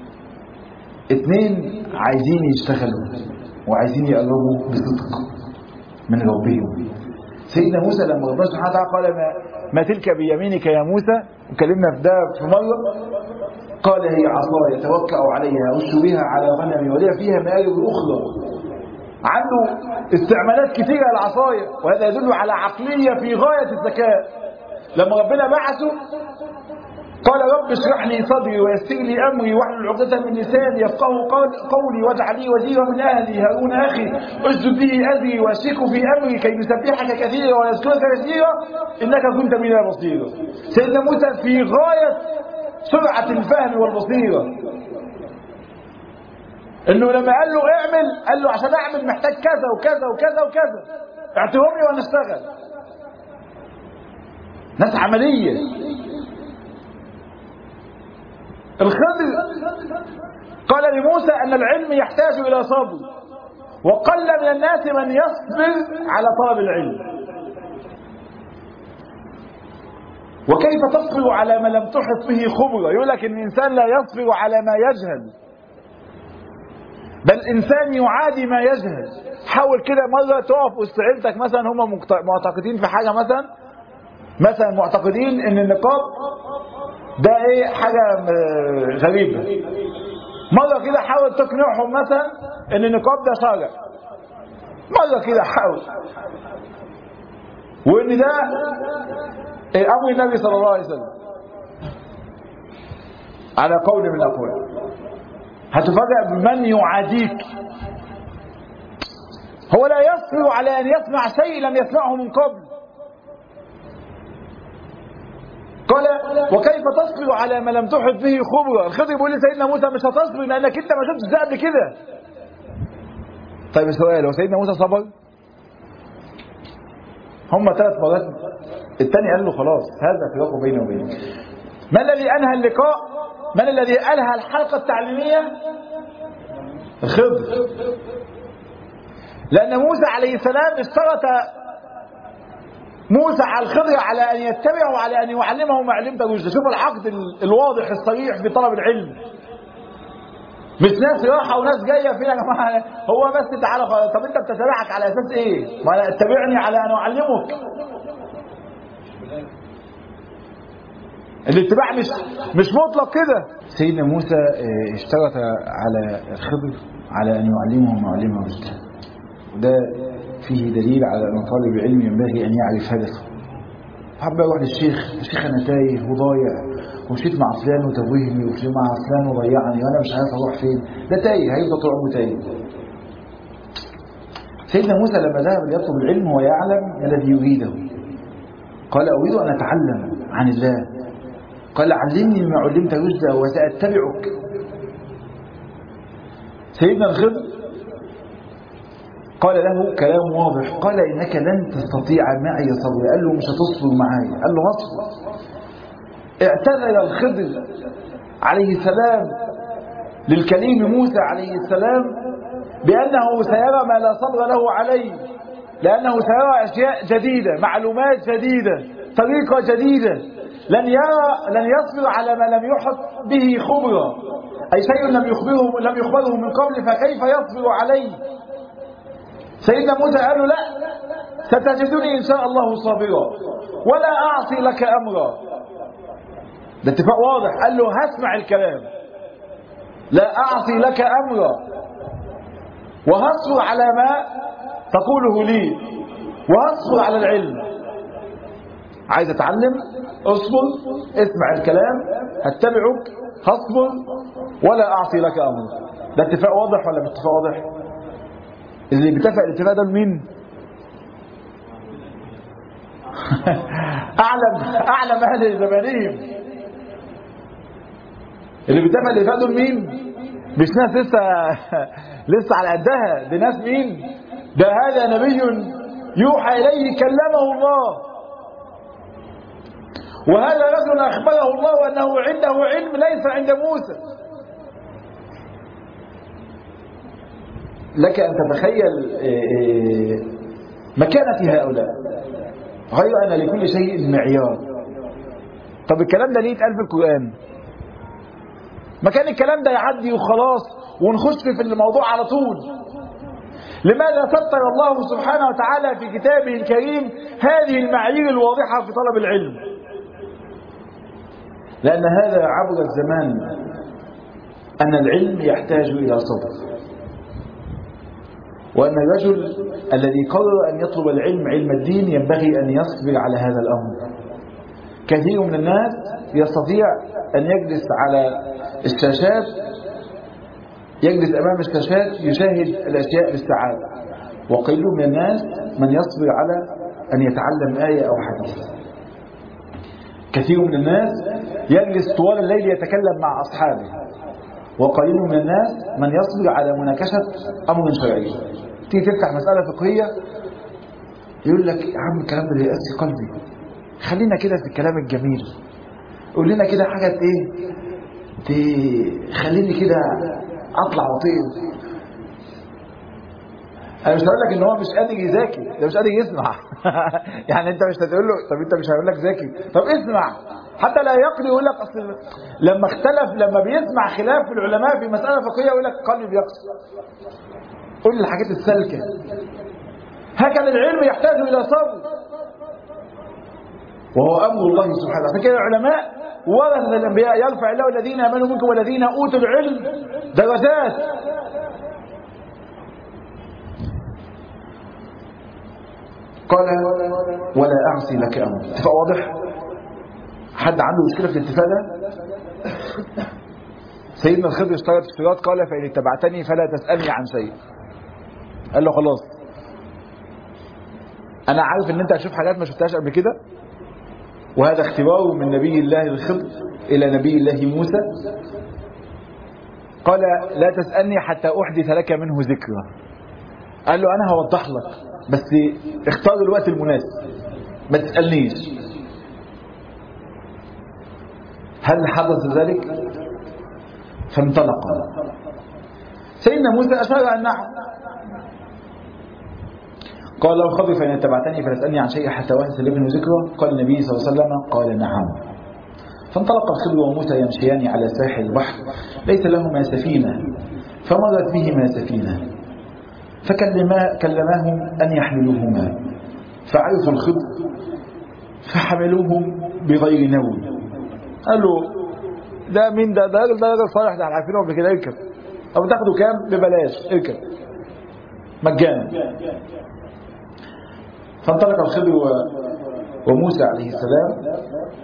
اتنين عايزين يشتغلوا وعايزين يقربوا بصدق من ربهم سيدنا موسى لما ربنا سبحانه وتعالى قال ما, ما تلك بيمينك يا موسى وكلمنا في ده في مرة قال هي عصاي يتوكأ عليها أش بها على غنمي ولي فيها مآرب أخرى عنده استعمالات كثيرة للعصاية وهذا يدل على عقلية في غاية الذكاء لما ربنا بعثه قال رب اشرح لي صدري ويسر لي امري واحلل عقدة من لساني يفقهوا قولي واجعل لي وزيرا من اهلي هارون اخي اشدد به اذري واشركه في امري كي نسبحك كثيرا ونذكرك كثيرا انك كنت بنا بصيرا سيدنا موسى في غاية سرعة الفهم والبصيرة انه لما قال له اعمل قال له عشان اعمل محتاج كذا وكذا وكذا وكذا اعتهم لي وانا اشتغل ناس عملية الخضر قال لموسى أن العلم يحتاج إلى صبر وقل من الناس من يصبر على طلب العلم وكيف تصبر على ما لم تحط به خبرة يقول لك إن الإنسان لا يصبر على ما يجهل بل الإنسان يعادي ما يجهل حاول كده مرة تقف وسط عيلتك مثلا هم معتقدين في حاجة مثلا مثلا معتقدين ان النقاب ده ايه حاجة غريبة مرة كده حاول تقنعهم مثلا ان النقاب ده شرع مرة كده حاول وان ده إيه امر النبي صلى الله عليه وسلم على قول من الاقوال هتفاجأ بمن يعاديك هو لا يصبر على ان يسمع شيء لم يسمعه من قبل قال وكيف تصبر على ما لم تحط به خبرة الخضر بيقول لسيدنا موسى مش هتصبر لانك انت ما شفتش ده قبل كده طيب السؤال هو سيدنا موسى صبر هم ثلاث مرات الثاني قال له خلاص هذا فراق بيني وبينك ما الذي انهى اللقاء من الذي انهى الحلقه التعليميه الخضر لان موسى عليه السلام اشترط موسى على الخضر على أن يتبعه وعلى أن يعلمه ما علمت رشدا شوف العقد الواضح الصريح في طلب العلم مش ناس راحة وناس جاية فينا يا جماعة هو بس تعالى طب أنت بتتابعك على أساس إيه؟ ما اتبعني على أن أعلمك الاتباع مش مش مطلق كده سيدنا موسى اشترط على الخضر على أن يعلمه ما علمه رشدا وده فيه دليل على أن طالب العلم ينبغي أن يعرف هدفه حب أروح للشيخ الشيخ أنا تايه وضايع ومشيت مع فلان وتوهني ومشيت مع فلان وضيعني وأنا مش عارف أروح فين ده تايه هيفضل طول عمره تايه سيدنا موسى لما ذهب ليطلب العلم هو يعلم الذي يريده قال أريد أن أتعلم عن الله قال علمني مما علمت رشدا وسأتبعك سيدنا الخضر قال له كلام واضح قال إنك لن تستطيع معي صبرا قال له مش هتصبر معايا قال له هصبر اعتذر الخضر عليه السلام للكليم موسى عليه السلام بأنه سيرى ما لا صبر له عليه لأنه سيرى أشياء جديدة معلومات جديدة طريقة جديدة لن يرى لن يصبر على ما لم يحط به خبرة أي شيء لم يخبره لم يخبره من قبل فكيف يصبر عليه سيدنا موسى قال له لا ستجدني إن شاء الله صابرا ولا أعصي لك أمرا ده اتفاق واضح قال له هسمع الكلام لا أعصي لك أمرا وهصبر على ما تقوله لي وهصبر على العلم عايز اتعلم اصبر اسمع الكلام هتبعك هصبر ولا اعصي لك امرا ده اتفاق واضح ولا مش اتفاق واضح اللي بيتفق الاتفاق ده لمين اعلم اعلم اهل زمانهم اللي بيتفق الاتفاق دول مين مش ناس لسه لسه على قدها دي ناس مين ده هذا نبي يوحى اليه كلمه الله وهذا رجل اخبره الله انه عنده علم ليس عند موسى لك أن تتخيل مكانة هؤلاء غير أن لكل شيء معيار طب الكلام ده ليه اتقال في القرآن ما كان الكلام ده يعدي وخلاص ونخش في الموضوع على طول لماذا سطر الله سبحانه وتعالى في كتابه الكريم هذه المعايير الواضحة في طلب العلم لأن هذا عبر الزمان أن العلم يحتاج إلى صبر وأن الرجل الذي قرر أن يطلب العلم علم الدين ينبغي أن يصبر على هذا الأمر كثير من الناس يستطيع أن يجلس على الشاشات يجلس أمام الشاشات يشاهد الأشياء بالسعادة وقليل من الناس من يصبر على أن يتعلم آية أو حديث كثير من الناس يجلس طوال الليل يتكلم مع أصحابه وقليل من الناس من يصبر على مناقشة أمر شرعي تيجي تفتح مسألة فقهية يقول لك يا عم الكلام ده يأسي قلبي خلينا كده في الكلام الجميل قول لنا كده حاجة ايه تخليني كده اطلع وطير انا مش هقول لك ان هو مش قادر يذاكر ده مش قادر يسمع يعني انت مش هتقول له طب انت مش هقول لك ذاكر طب اسمع حتى لا يقضي يقول لك اصل لما اختلف لما بيسمع خلاف في العلماء في مساله فقهيه يقول لك قلبي بيقسى قول لي الحاجات السالكه هكذا العلم يحتاج الى صبر وهو امر الله سبحانه عشان كده العلماء ورثه الانبياء يرفع الله الذين امنوا منكم والذين اوتوا العلم درجات قال ولا اعصي لك امر اتفاق واضح حد عنده مشكله في الاتفاق ده سيدنا الخضر اشترط اشتراط قال فان اتبعتني فلا تسالني عن شيء قال له خلاص انا عارف ان انت هتشوف حاجات ما شفتهاش قبل كده وهذا اختبار من نبي الله الخضر إلى نبي الله موسى قال لا تسألني حتى أحدث لك منه ذكرى قال له أنا هوضح لك بس اختار الوقت المناسب ما تسألنيش هل حدث ذلك فانطلق سيدنا موسى أشار أن نعم قال له خضر فإن اتبعتني فلا تسألني عن شيء حتى واحد سلمني ذكره قال النبي صلى الله عليه وسلم قال نعم فانطلق الخضر وموسى يمشيان على ساحل البحر ليس لهما سفينة فمرت بهما سفينة فكلما كلماهم أن يحملوهما فعرفوا الخضر فحملوهم بغير نوم قال له ده مين ده ده راجل ده راجل صالح ده احنا عارفينه قبل كده اركب طب تاخده كام ببلاش اركب مجانا فانطلق الخضر وموسى عليه السلام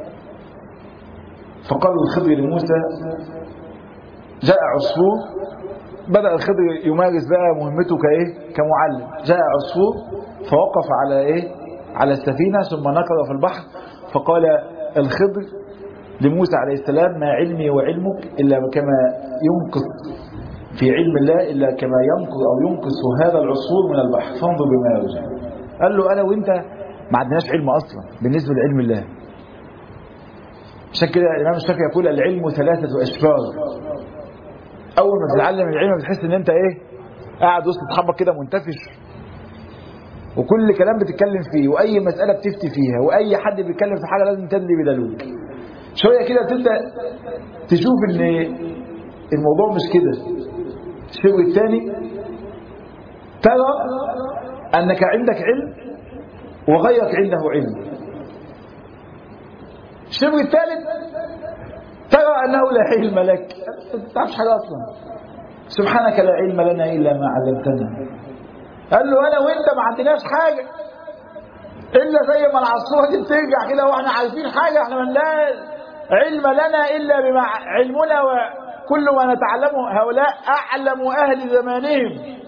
فقال الخضر لموسى جاء عصفور بدأ الخضر يمارس بقى مهمته كايه كمعلم جاء عصفور فوقف على ايه على السفينة ثم نقر في البحر فقال الخضر لموسى عليه السلام ما علمي وعلمك إلا كما ينقص في علم الله إلا كما ينقص أو ينقص هذا العصفور من البحر فانظر بما يرجع قال له أنا وإنت ما عندناش علم أصلا بالنسبة لعلم الله عشان كده الإمام الشافعي يقول العلم ثلاثة أشفار أول ما تتعلم العلم بتحس إن أنت إيه قاعد وسط أصحابك كده منتفش وكل كلام بتتكلم فيه وأي مسألة بتفتي فيها وأي حد بيتكلم في حاجة لازم تدلي بدلوك شوية كده تبدأ تشوف إن الموضوع مش كده الشيء الثاني ترى أنك عندك علم وغيرك عنده علم الشبه الثالث ترى أنه لا علم لك ما تعرفش حاجة أصلا سبحانك لا علم لنا إلا ما علمتنا قال له أنا وإنت ما عندناش حاجة إلا زي ما العصفورة دي بترجع كده وإحنا عارفين حاجة إحنا من لا علم لنا إلا بما علمنا وكل ما نتعلمه هؤلاء أعلم أهل زمانهم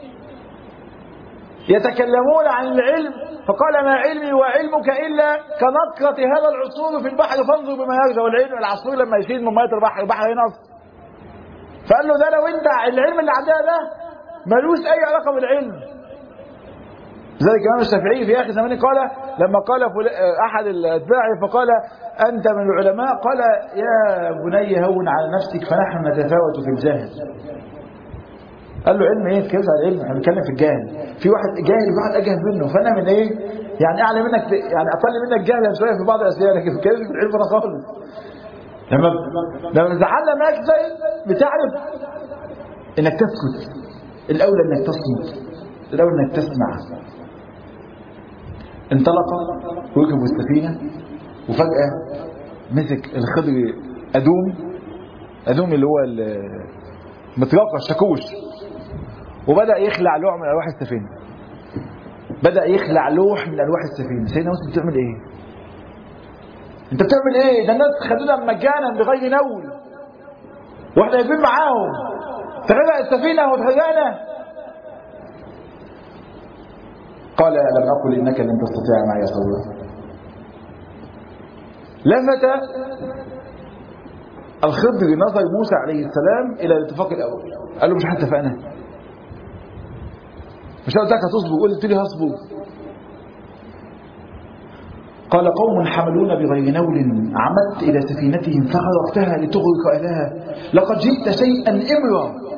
يتكلمون عن العلم فقال ما علمي وعلمك إلا كنقرة هذا العصفور في البحر فانظر بما يرجع والعلم العصفور لما يشيل من مية البحر البحر ينقص فقال له ده لو انت العلم اللي عندنا ده ملوش أي علاقة بالعلم لذلك الإمام الشافعي في آخر زمانه قال لما قال أحد الأتباع فقال أنت من العلماء قال يا بني هون على نفسك فنحن نتفاوت في الجهل قال له علم ايه تكلمش عن العلم احنا بنتكلم في الجهل في واحد جاهل وواحد اجهل منه فانا من ايه يعني اعلى منك يعني اقل منك جهلا شويه في بعض الاشياء لكن ما بتكلمش في العلم ده خالص لما لما تتعلم شيء بتعرف انك تسكت الاولى انك تصمت الأول إنك تسمع انطلق وركبوا السفينة وفجأة مسك الخضر أدوم أدوم اللي هو المطرقة الشاكوش وبدأ يخلع لوح من ألواح السفينة بدأ يخلع لوح من ألواح السفينة سيدنا موسى بتعمل إيه؟ أنت بتعمل إيه؟ ده الناس خدونا مجانا بغير نول واحنا واقفين معاهم تغرق السفينة وتغرقنا قال لم أقل إنك لن تستطيع معي صبرا لفت الخضر نظر موسى عليه السلام إلى الاتفاق الأول قال له مش احنا اتفقنا مش قلت لك هتصبر قلت لي هصبر قال قوم حملون بغير نول عمدت إلى سفينتهم فخرقتها لتغرق أهلها لقد جئت شيئا إمرا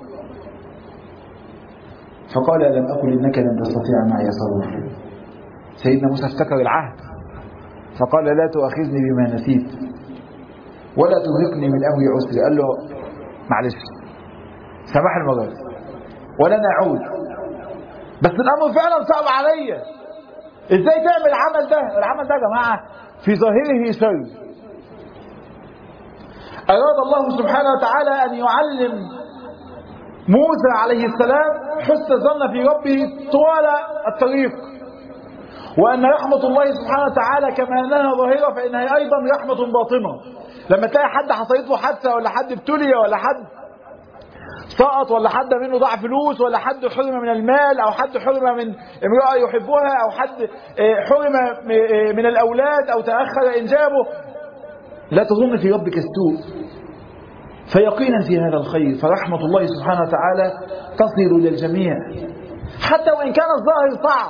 فقال لم أقل إنك لن تستطيع معي صبرا سيدنا موسى افتكر العهد فقال لا تؤاخذني بما نسيت ولا ترهقني من أمري عسري قال له معلش سماح المرة ولا نعود بس الأمر فعلا صعب عليا ازاي تعمل العمل ده العمل ده يا جماعة في ظاهره شر أراد الله سبحانه وتعالى أن يعلم موسى عليه السلام حسن الظن في ربه طوال الطريق وأن رحمة الله سبحانه وتعالى كما أنها ظاهرة فإنها أيضا رحمة باطنة لما تلاقي حد حصلت له حادثة ولا حد ابتلي ولا حد سقط ولا حد منه ضاع فلوس ولا حد حرم من المال او حد حرم من امرأة يحبها او حد حرم من الاولاد او تأخر انجابه لا تظن في ربك السوء فيقينا في هذا الخير فرحمة الله سبحانه وتعالى تصل إلى الجميع حتى وإن كان الظاهر صعب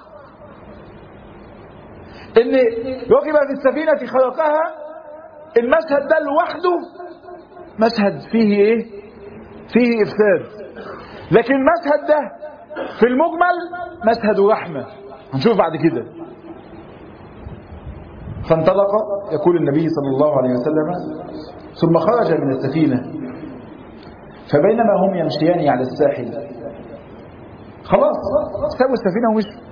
إن ركب في السفينة خلقها المشهد ده لوحده مشهد فيه إيه؟ فيه إفساد لكن المشهد ده في المجمل مشهد رحمة هنشوف بعد كده فانطلق يقول النبي صلى الله عليه وسلم ثم خرج من السفينة فبينما هم يمشيان على الساحل خلاص سابوا السفينة ومشوا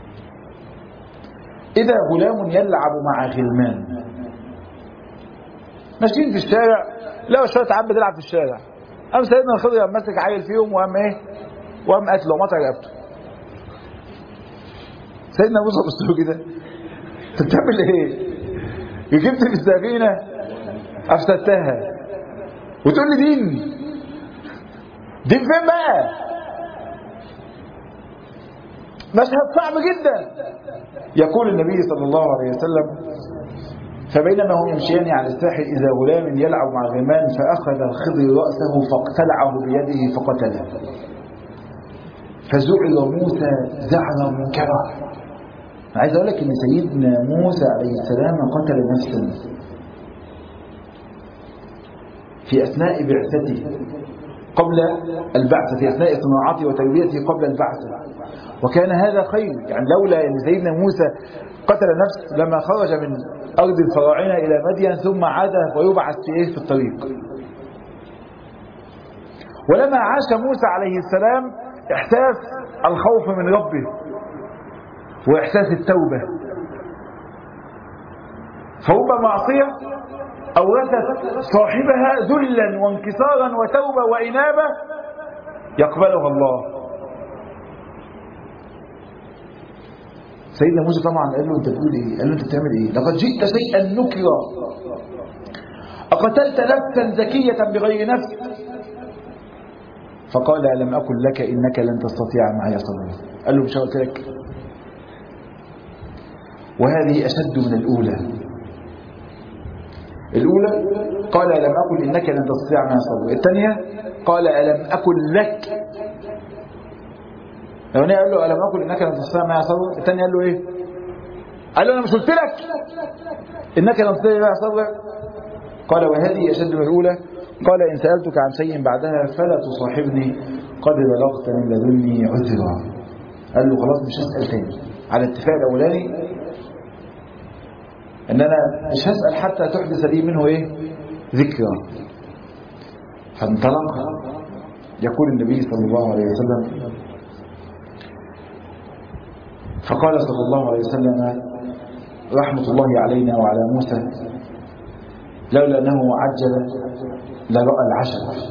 إذا غلام يلعب مع غلمان ماشيين في الشارع لقوا شوية عبد بيلعب في الشارع قام سيدنا الخضر قام ماسك عيل فيهم وقام ايه وقام قتله ومطع رقبته سيدنا موسى بص له كده انت بتعمل ايه؟ ركبت في السفينه افسدتها وتقول لي دين دين فين بقى؟ مشهد صعب جدا يقول النبي صلى الله عليه وسلم فبينما هم يمشيان على الساحل إذا غلام يلعب مع غلمان فأخذ الخضر رأسه فاقتلعه بيده فقتله فزعل موسى زعلا منكرا أنا عايز أقول لك إن سيدنا موسى عليه السلام قتل نفسا في أثناء بعثته قبل البعثة في أثناء صناعته وتربيته قبل البعثة وكان هذا خير يعني لولا أن سيدنا موسى قتل نفس لما خرج من أرض الفراعنة إلى مدين ثم عاد ويبعث في إيه في الطريق ولما عاش موسى عليه السلام إحساس الخوف من ربه وإحساس التوبة فرب معصية أورثت صاحبها ذلا وانكسارا وتوبة وإنابة يقبلها الله سيدنا موسى طبعا قال له انت بتقول ايه قال له انت بتعمل ايه لقد جئت شيئا نكرا اقتلت نفسا زكية بغير نفس فقال ألم أقل لك إنك لن تستطيع معي صبرا قال له مش قلت لك وهذه أشد من الأولى الأولى قال ألم أقل إنك لن تستطيع معي صبرا الثانية قال ألم أقل لك الأولاني قال له ألم أقل إنك لن تستطيع معي صبرا الثاني قال له إيه قال له أنا مش قلت لك إنك لن تستطيع معي صبرا قال وهذه أشد من الأولى قال إن سألتك عن شيء بعدها فلا تصاحبني قد بلغت من لدني عذرا قال له خلاص مش هسأل تاني على الاتفاق الأولاني ان انا مش هسأل حتى تحدث لي منه ايه ذكرى فانطلق يقول النبي صلى الله عليه وسلم فقال صلى الله عليه وسلم رحمة الله علينا وعلى موسى لولا أنه عجل لرأى العشر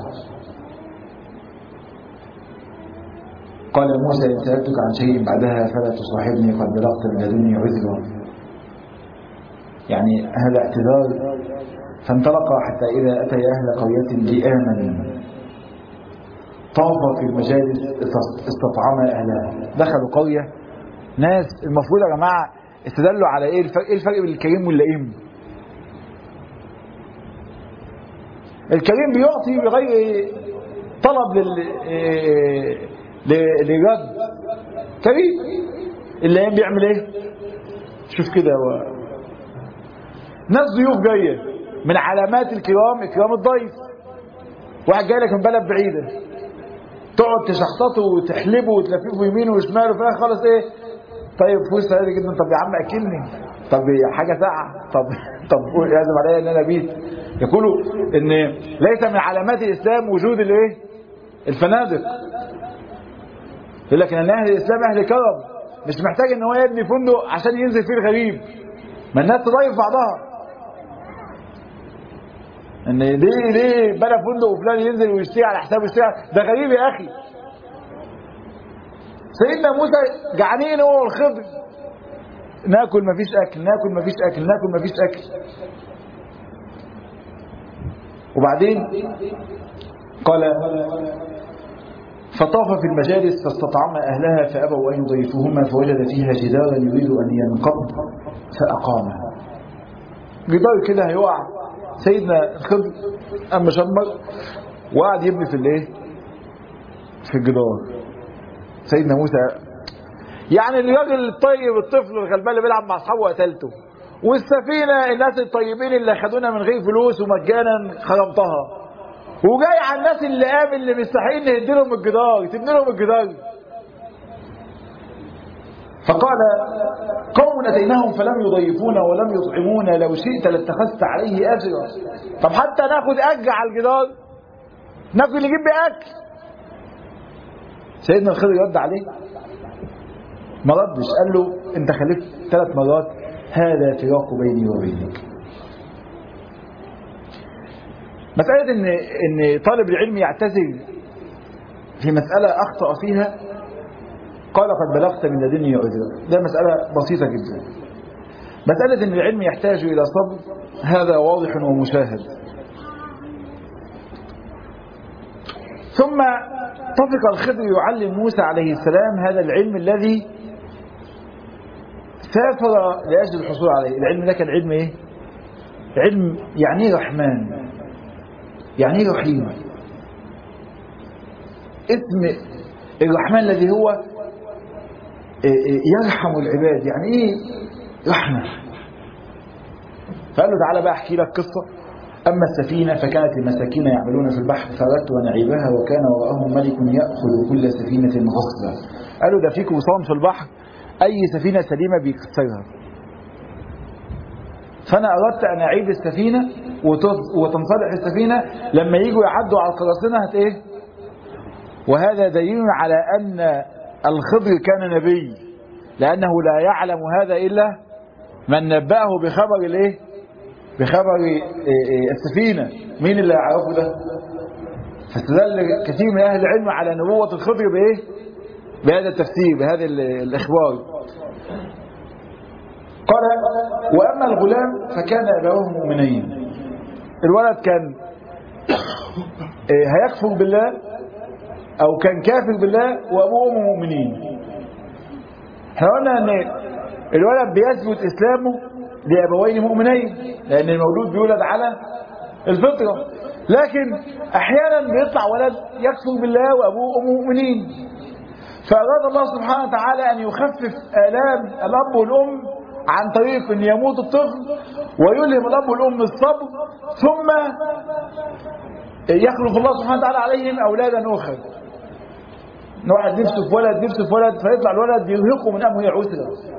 قال موسى إن سألتك عن شيء بعدها فلا تصاحبني قد بلغت من لدني عذرا يعني هذا اعتذار فانطلق حتى إذا أتي أهل قرية لآمن طاف في المجالس استطعم أهلها دخلوا قرية ناس المفروض يا جماعة استدلوا على إيه الفرق, إيه الفرق بين الكريم واللئيم الكريم بيعطي بغير طلب لل لرد كريم اللئيم بيعمل ايه شوف كده و... ناس ضيوف جايه من علامات الكرام اكرام الضيف واحد جاي لك من بلد بعيده تقعد تشخصطه وتحلبه وتلففه يمينه وشماله في خلاص ايه طيب فلوس سهل جدا طب يا عم اكلني طب حاجه ساعه طب طب لازم عليا ان انا بيت يقولوا ان ليس من علامات الاسلام وجود الايه الفنادق يقول لك ان اهل الاسلام اهل كرم مش محتاج ان هو يبني فندق عشان ينزل فيه الغريب ما الناس تضيف بعضها ان ليه ليه بنى فندق وفلان ينزل ويشتري على حسابه يشتري ده غريب يا اخي سيدنا موسى جعانين هو والخضر ناكل مفيش اكل ناكل مفيش اكل ناكل مفيش اكل وبعدين قال فطاف في المجالس فاستطعم أهلها فأبوا أن يضيفوهما فوجد فيها جدارا يريد أن ينقض فأقامه جدار كده هيقع سيدنا الخضر أما شمر وقعد يبني في الايه في الجدار سيدنا موسى يعني الراجل الطيب الطفل الغلبان اللي بيلعب مع اصحابه قتلته والسفينه الناس الطيبين اللي خدونا من غير فلوس ومجانا خرمتها وجاي على الناس اللي قام اللي مستحيل نهد لهم الجدار تبني لهم الجدار فقال قوم اتيناهم فلم يضيفونا ولم يطعمونا لو شئت لاتخذت عليه اجرا طب حتى ناخد اجر على الجدار ناكل نجيب باكل سيدنا الخضر رد عليه ما ردش قال له انت خليت ثلاث مرات هذا فراق بيني وبينك مسألة ان ان طالب العلم يعتذر في مسألة اخطأ فيها قال قد بلغت من لدني عذرا ده مسألة بسيطة جدا مسألة ان العلم يحتاج الى صبر هذا واضح ومشاهد ثم طفق الخضر يعلم موسى عليه السلام هذا العلم الذي سافر لأجل الحصول عليه العلم ده كان علم ايه علم يعني ايه رحمن يعني ايه رحيم اسم الرحمن الذي هو يرحم العباد يعني ايه رحمة فقال له تعالى بقى احكي لك قصة أما السفينة فكانت لمساكين يعملون في البحر فأردت أن أعيبها وكان وراءهم ملك يأخذ كل سفينة غصبا قالوا ده فيك وصام في البحر أي سفينة سليمة بيكسرها فأنا أردت أن أعيب السفينة وتنصلح السفينة لما يجوا يعدوا على القراصنة هت إيه وهذا دليل على أن الخضر كان نبي لأنه لا يعلم هذا إلا من نبأه بخبر الإيه بخبر السفينة مين اللي يعرفه ده فاستدل كثير من أهل العلم على نبوة الخضر بإيه بهذا التفسير بهذا الإخبار قال وأما الغلام فكان أبواه مؤمنين الولد كان هيكفر بالله أو كان كافر بالله وأبوه مؤمنين احنا قلنا أن الولد بيثبت إسلامه لأبوين مؤمنين لأن المولود بيولد على الفطرة لكن أحيانا بيطلع ولد يكفر بالله وأبوه وأمه مؤمنين فأراد الله سبحانه وتعالى أن يخفف آلام الأب والأم عن طريق أن يموت الطفل ويلهم الأب والأم الصبر ثم يخلق الله سبحانه وتعالى عليهم أولادا أخرى واحد نفسه في ولد نفسه في ولد فيطلع الولد يرهقه من أمه عسرا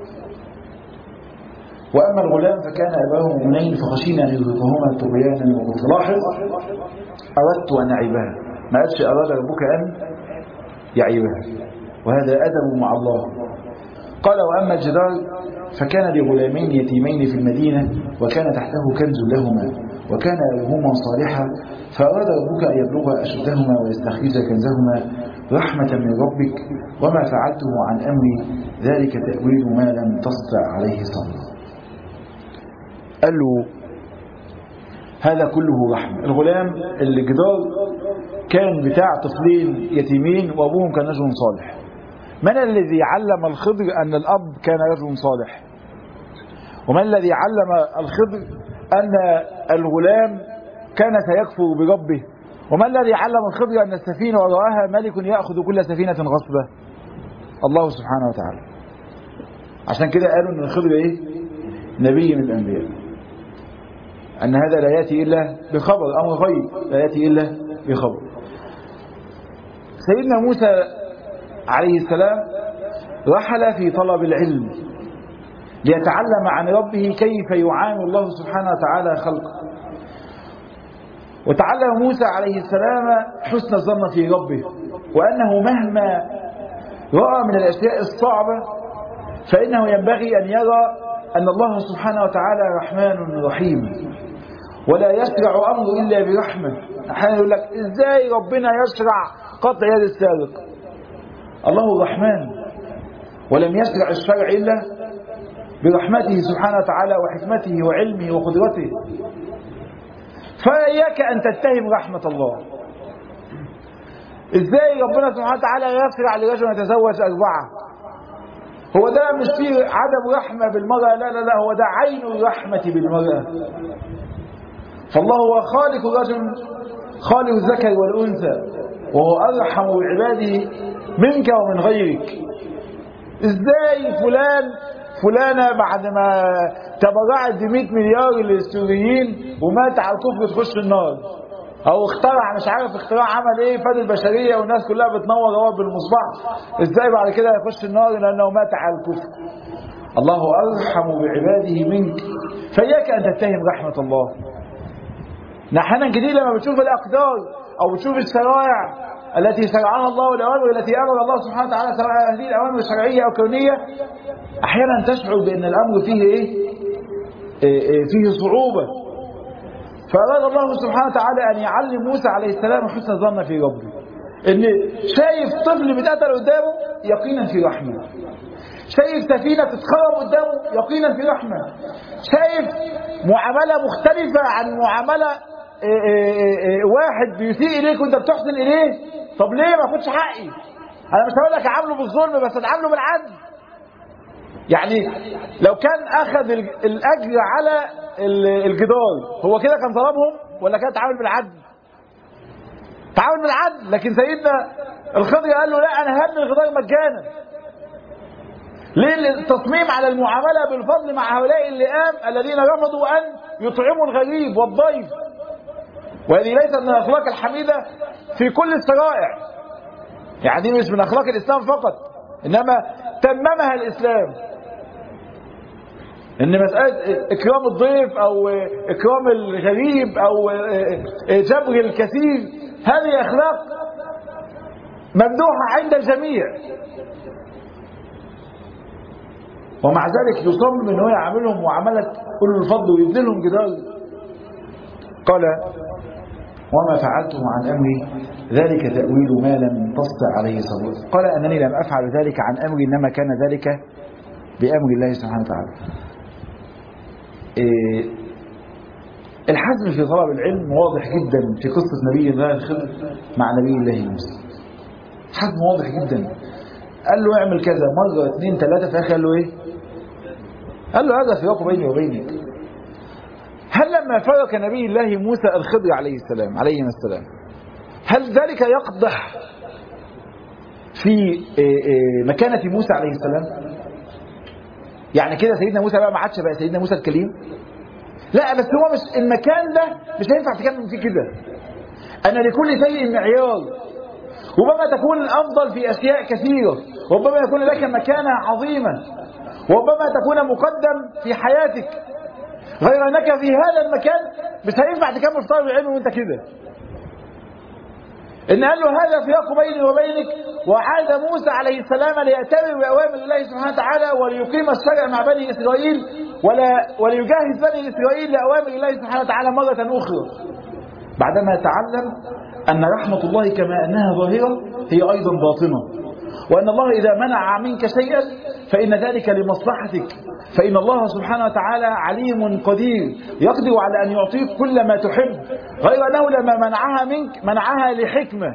وأما الغلام فكان أباه مؤمنين فخشينا أن يرهقهما طغيانا وكفرا لاحظ أردت أن أعيبها ما قالش أراد ربك أن يعيبها وهذا أدب مع الله قال وأما الجدار فكان لغلامين يتيمين في المدينة وكان تحته كنز لهما وكان أبوهما صالحا فأراد ربك أن يبلغ أشدهما ويستخرج كنزهما رحمة من ربك وما فعلته عن أمري ذلك تأويل ما لم تستطع عليه صبرا قال له هذا كله رحمة الغلام الجدار كان بتاع طفلين يتيمين وأبوهم كان رجل صالح من الذي علم الخضر أن الأب كان رجل صالح ومن الذي علم الخضر أن الغلام كان سيكفر بربه وما الذي علم الخضر أن السفينة وراءها ملك يأخذ كل سفينة غصبة الله سبحانه وتعالى عشان كده قالوا أن الخضر إيه نبي من الأنبياء أن هذا لا يأتي إلا بخبر أمر غيب لا يأتي إلا بخبر سيدنا موسى عليه السلام رحل في طلب العلم ليتعلم عن ربه كيف يعامل الله سبحانه وتعالى خلقه وتعلم موسى عليه السلام حسن الظن في ربه وأنه مهما رأى من الأشياء الصعبة فإنه ينبغي أن يرى أن الله سبحانه وتعالى رحمن رحيم ولا يشرع أمر إلا برحمة أحيانا يقول لك إزاي ربنا يشرع قطع يد السارق الله رحمن ولم يشرع الشرع إلا برحمته سبحانه وتعالى وحكمته وعلمه وقدرته فإياك أن تتهم رحمة الله إزاي ربنا سبحانه وتعالى يشرع لرجل يتزوج أربعة هو ده مش فيه عدم رحمة بالمرأة لا لا لا هو ده عين الرحمة بالمرأة فالله هو خالق الرجل خالق الذكر والأنثى وهو أرحم بعباده منك ومن غيرك إزاي فلان فلانة بعد ما تبرعت ب 100 مليار للسوريين ومات على الكفر تخش النار او اخترع مش عارف اختراع عمل ايه فاد البشريه والناس كلها بتنور هو بالمصباح ازاي بعد كده يخش النار لانه مات على الكفر الله ارحم بعباده منك فاياك ان تتهم رحمه الله احيانا كتير لما بتشوف الاقدار او بتشوف الشرائع التي شرعها الله والاوامر التي امر الله سبحانه وتعالى سواء هذه الاوامر الشرعيه او كونيه احيانا تشعر بان الامر فيه ايه فيه صعوبة فأراد الله سبحانه وتعالى أن يعلم موسى عليه السلام حسن الظن في ربه إن شايف طفل بيتقتل قدامه يقينا في رحمة شايف سفينة تتخرب قدامه يقينا في رحمة شايف معاملة مختلفة عن معاملة واحد بيسيء إليك وأنت بتحسن إليه طب ليه ما أخدش حقي أنا مش هقول لك أعامله بالظلم بس أتعامله بالعدل يعني لو كان اخذ الاجر على الجدار هو كده كان ظلمهم ولا كان تعامل بالعدل تعامل بالعدل لكن سيدنا الخضر قال له لا انا هبني الجدار مجانا ليه التصميم على المعامله بالفضل مع هؤلاء اللئام الذين رفضوا ان يطعموا الغريب والضيف وهذه ليست من الاخلاق الحميده في كل الشرائع يعني دي مش من اخلاق الاسلام فقط انما تممها الاسلام ان مسألة اكرام الضيف او اكرام الغريب او جبر الكثير هذه اخلاق ممدوحة عند الجميع ومع ذلك يصمم ان هو يعاملهم معاملة كل الفضل ويبذلهم جدار قال وما فعلته عن امري ذلك تأويل ما لم تستطع عليه صبر قال انني لم افعل ذلك عن امري انما كان ذلك بامر الله سبحانه وتعالى إيه الحزم في طلب العلم واضح جدا في قصة نبي الله الخضر مع نبي الله موسى حزم واضح جدا قال له اعمل كذا مرة اثنين ثلاثة في الاخر قال له ايه قال له هذا فراق بيني وبينك هل لما فرق نبي الله موسى الخضر عليه السلام عليه السلام هل ذلك يقدح في مكانة موسى عليه السلام يعني كده سيدنا موسى بقى ما عادش بقى سيدنا موسى الكليم لا بس هو مش المكان ده مش هينفع تكمل فيه كده انا لكل شيء معيار ربما تكون الافضل في اشياء كثيره ربما يكون لك مكانه عظيمه وربما تكون مقدم في حياتك غير انك في هذا المكان مش هينفع تكمل في طالب العلم وانت كده ان قال له هذا فراق بيني وبينك وعاد موسى عليه السلام ليأتمر بأوامر الله سبحانه وتعالى وليقيم الشرع مع بني إسرائيل ولا وليجهز بني إسرائيل لأوامر الله سبحانه وتعالى مرة أخرى بعدما تعلم أن رحمة الله كما أنها ظاهرة هي أيضا باطنة وأن الله إذا منع منك شيئا فإن ذلك لمصلحتك فإن الله سبحانه وتعالى عليم قدير يقدر على أن يعطيك كل ما تحب غير أنه لما منعها منك منعها لحكمة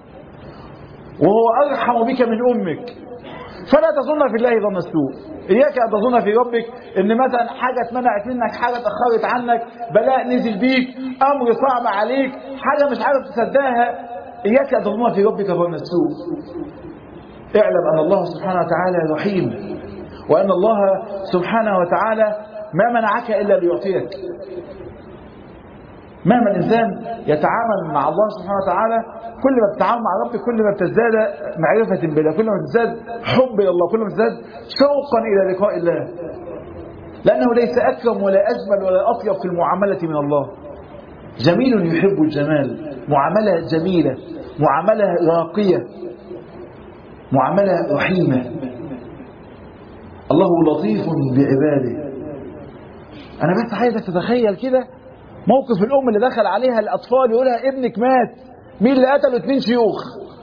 وهو أرحم بك من أمك فلا تظن في الله ظن السوء إياك أن تظن في ربك إن مثلا حاجة اتمنعت منك حاجة اتأخرت عنك بلاء نزل بيك أمر صعب عليك حاجة مش عارف تصدقها إياك أن تظن في ربك ظن السوء اعلم أن الله سبحانه وتعالى رحيم وأن الله سبحانه وتعالى ما منعك إلا ليعطيك مهما الإنسان يتعامل مع الله سبحانه وتعالى كل ما بتتعامل مع ربك كل ما بتزداد معرفة بالله كل ما بتزداد حب إلى الله كل ما بتزداد شوقا إلى لقاء الله لأنه ليس أكرم ولا أجمل ولا أطيب في المعاملة من الله جميل يحب الجمال معاملة جميلة معاملة راقية معاملة رحيمة الله لطيف بعباده أنا بس عايزك تتخيل كده موقف الأم اللي دخل عليها الأطفال يقولها ابنك مات مين اللي قتله اتنين شيوخ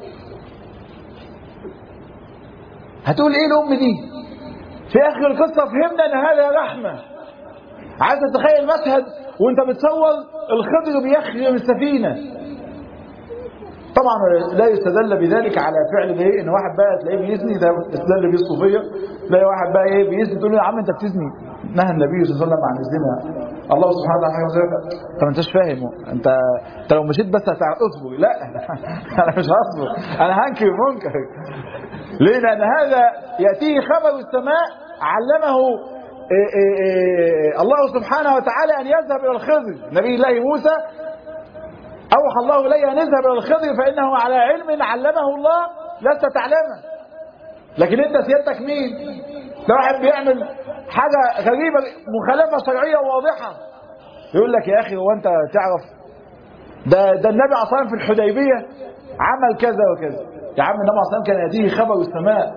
هتقول ايه الأم دي في آخر القصة فهمنا أن هذا رحمة عايز تتخيل مشهد وانت بتصور الخضر بيخرم السفينة طبعا لا يستدل بذلك على فعل ايه ان واحد بقى تلاقيه بيزني ده استدل بيه الصوفيه تلاقي واحد بقى ايه بيزني تقول له يا عم انت بتزني نهى النبي صلى الله عليه وسلم عن الزنا الله سبحانه وتعالى حاجه زي طب انت مش فاهم انت انت لو مشيت بس هتعرف اصبر لا انا مش هصبر انا هنكر منكر ليه لان هذا ياتيه خبر السماء علمه إيه إيه إيه الله سبحانه وتعالى ان يذهب الى الخضر نبي الله موسى أوحى الله إلي أن اذهب إلى الخضر فإنه على علم علمه الله لست تعلمه لكن أنت سيادتك مين؟ ده واحد بيعمل حاجة غريبة مخالفة شرعية واضحة يقول لك يا أخي هو أنت تعرف ده ده النبي عليه الصلاة في الحديبية عمل كذا وكذا يا عم النبي عليه الصلاة كان يأتيه خبر السماء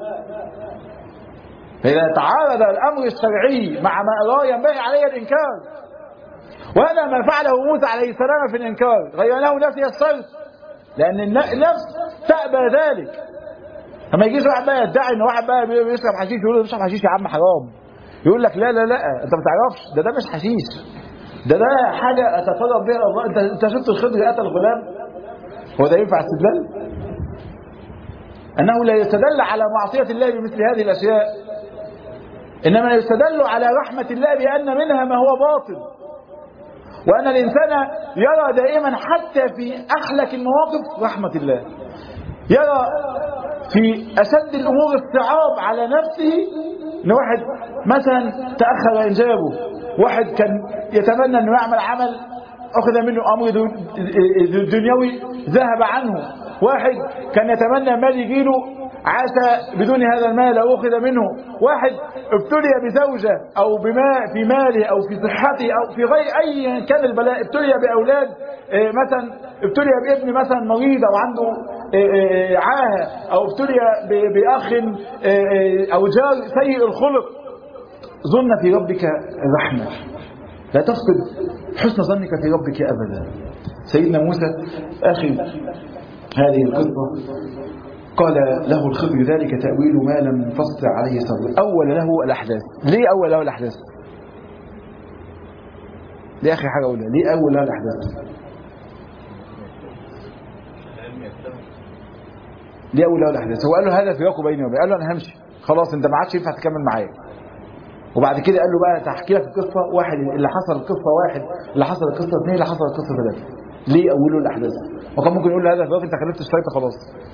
فإذا تعارض الأمر الشرعي مع ما أراه ينبغي عليه الإنكار وهذا ما فعله موسى عليه السلام في الإنكار غير أنه نفي الصرف لأن النفس تأبى ذلك لما يجيش واحد بقى يدعي ان واحد بقى بيشرب حشيش يقول له بيشرب حشيش يا عم حرام يقول لك لا لا لا انت ما تعرفش ده ده مش حشيش ده ده حاجه اتفرج بها الله انت انت شفت الخضر قتل الغلام هو ده ينفع استدلال؟ انه لا يستدل على معصيه الله بمثل هذه الاشياء انما يستدل على رحمه الله بان منها ما هو باطل وأن الإنسان يرى دائما حتى في أحلك المواقف رحمة الله يرى في أشد الأمور الصعاب على نفسه إن واحد مثلا تأخر إنجابه واحد كان يتمنى أنه يعمل عمل أخذ منه أمر دنيوي ذهب عنه واحد كان يتمنى مال يجيله عاش بدون هذا المال أو أخذ منه واحد ابتلي بزوجة أو بما في ماله أو في صحته أو في غير أي كان البلاء ابتلي بأولاد مثلا ابتلي بابن مثلا مريض أو عنده عاهة أو ابتلي بأخ أو جار سيء الخلق ظن في ربك الرحمة لا تفقد حسن ظنك في ربك أبدا سيدنا موسى آخر هذه القصة قال له الخضر ذلك تأويل ما لم تستطع عليه صبر أول له الأحداث ليه أول له الأحداث دي آخر حاجة أقولها ليه أول له الأحداث ليه أول له الأحداث هو قال له هذا فراق بيني وبينك قال له أنا همشي خلاص أنت ما عادش ينفع تكمل معايا وبعد كده قال له بقى تحكي لك القصة واحد اللي حصل القصة واحد اللي حصل القصة اثنين اللي حصل القصة ثلاثة ليه أوله الأحداث وكان ممكن يقول له هذا فراق أنت خلفت اشتريت خلاص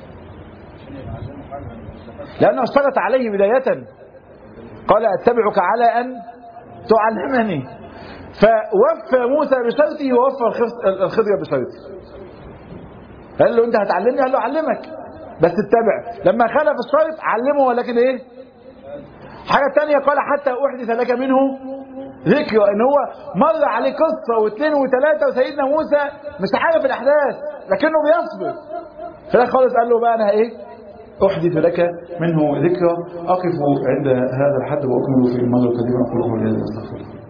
لأنه اشترط عليه بداية قال أتبعك على أن تعلمني فوفى موسى بشرطه ووفى الخضر بشرطه قال له أنت هتعلمني قال له أعلمك بس اتبع لما خلف الشرط علمه ولكن إيه حاجة تانية قال حتى أحدث لك منه ذكر ان هو مر عليه قصة واثنين وثلاثة وسيدنا موسى مش عارف الأحداث لكنه بيصبر في الاخر خالص قال له بقى انا ايه احدث لك منه ذكرى اقف عند هذا الحد واكمل في المره القادمه اقول قولي هذا استغفر الله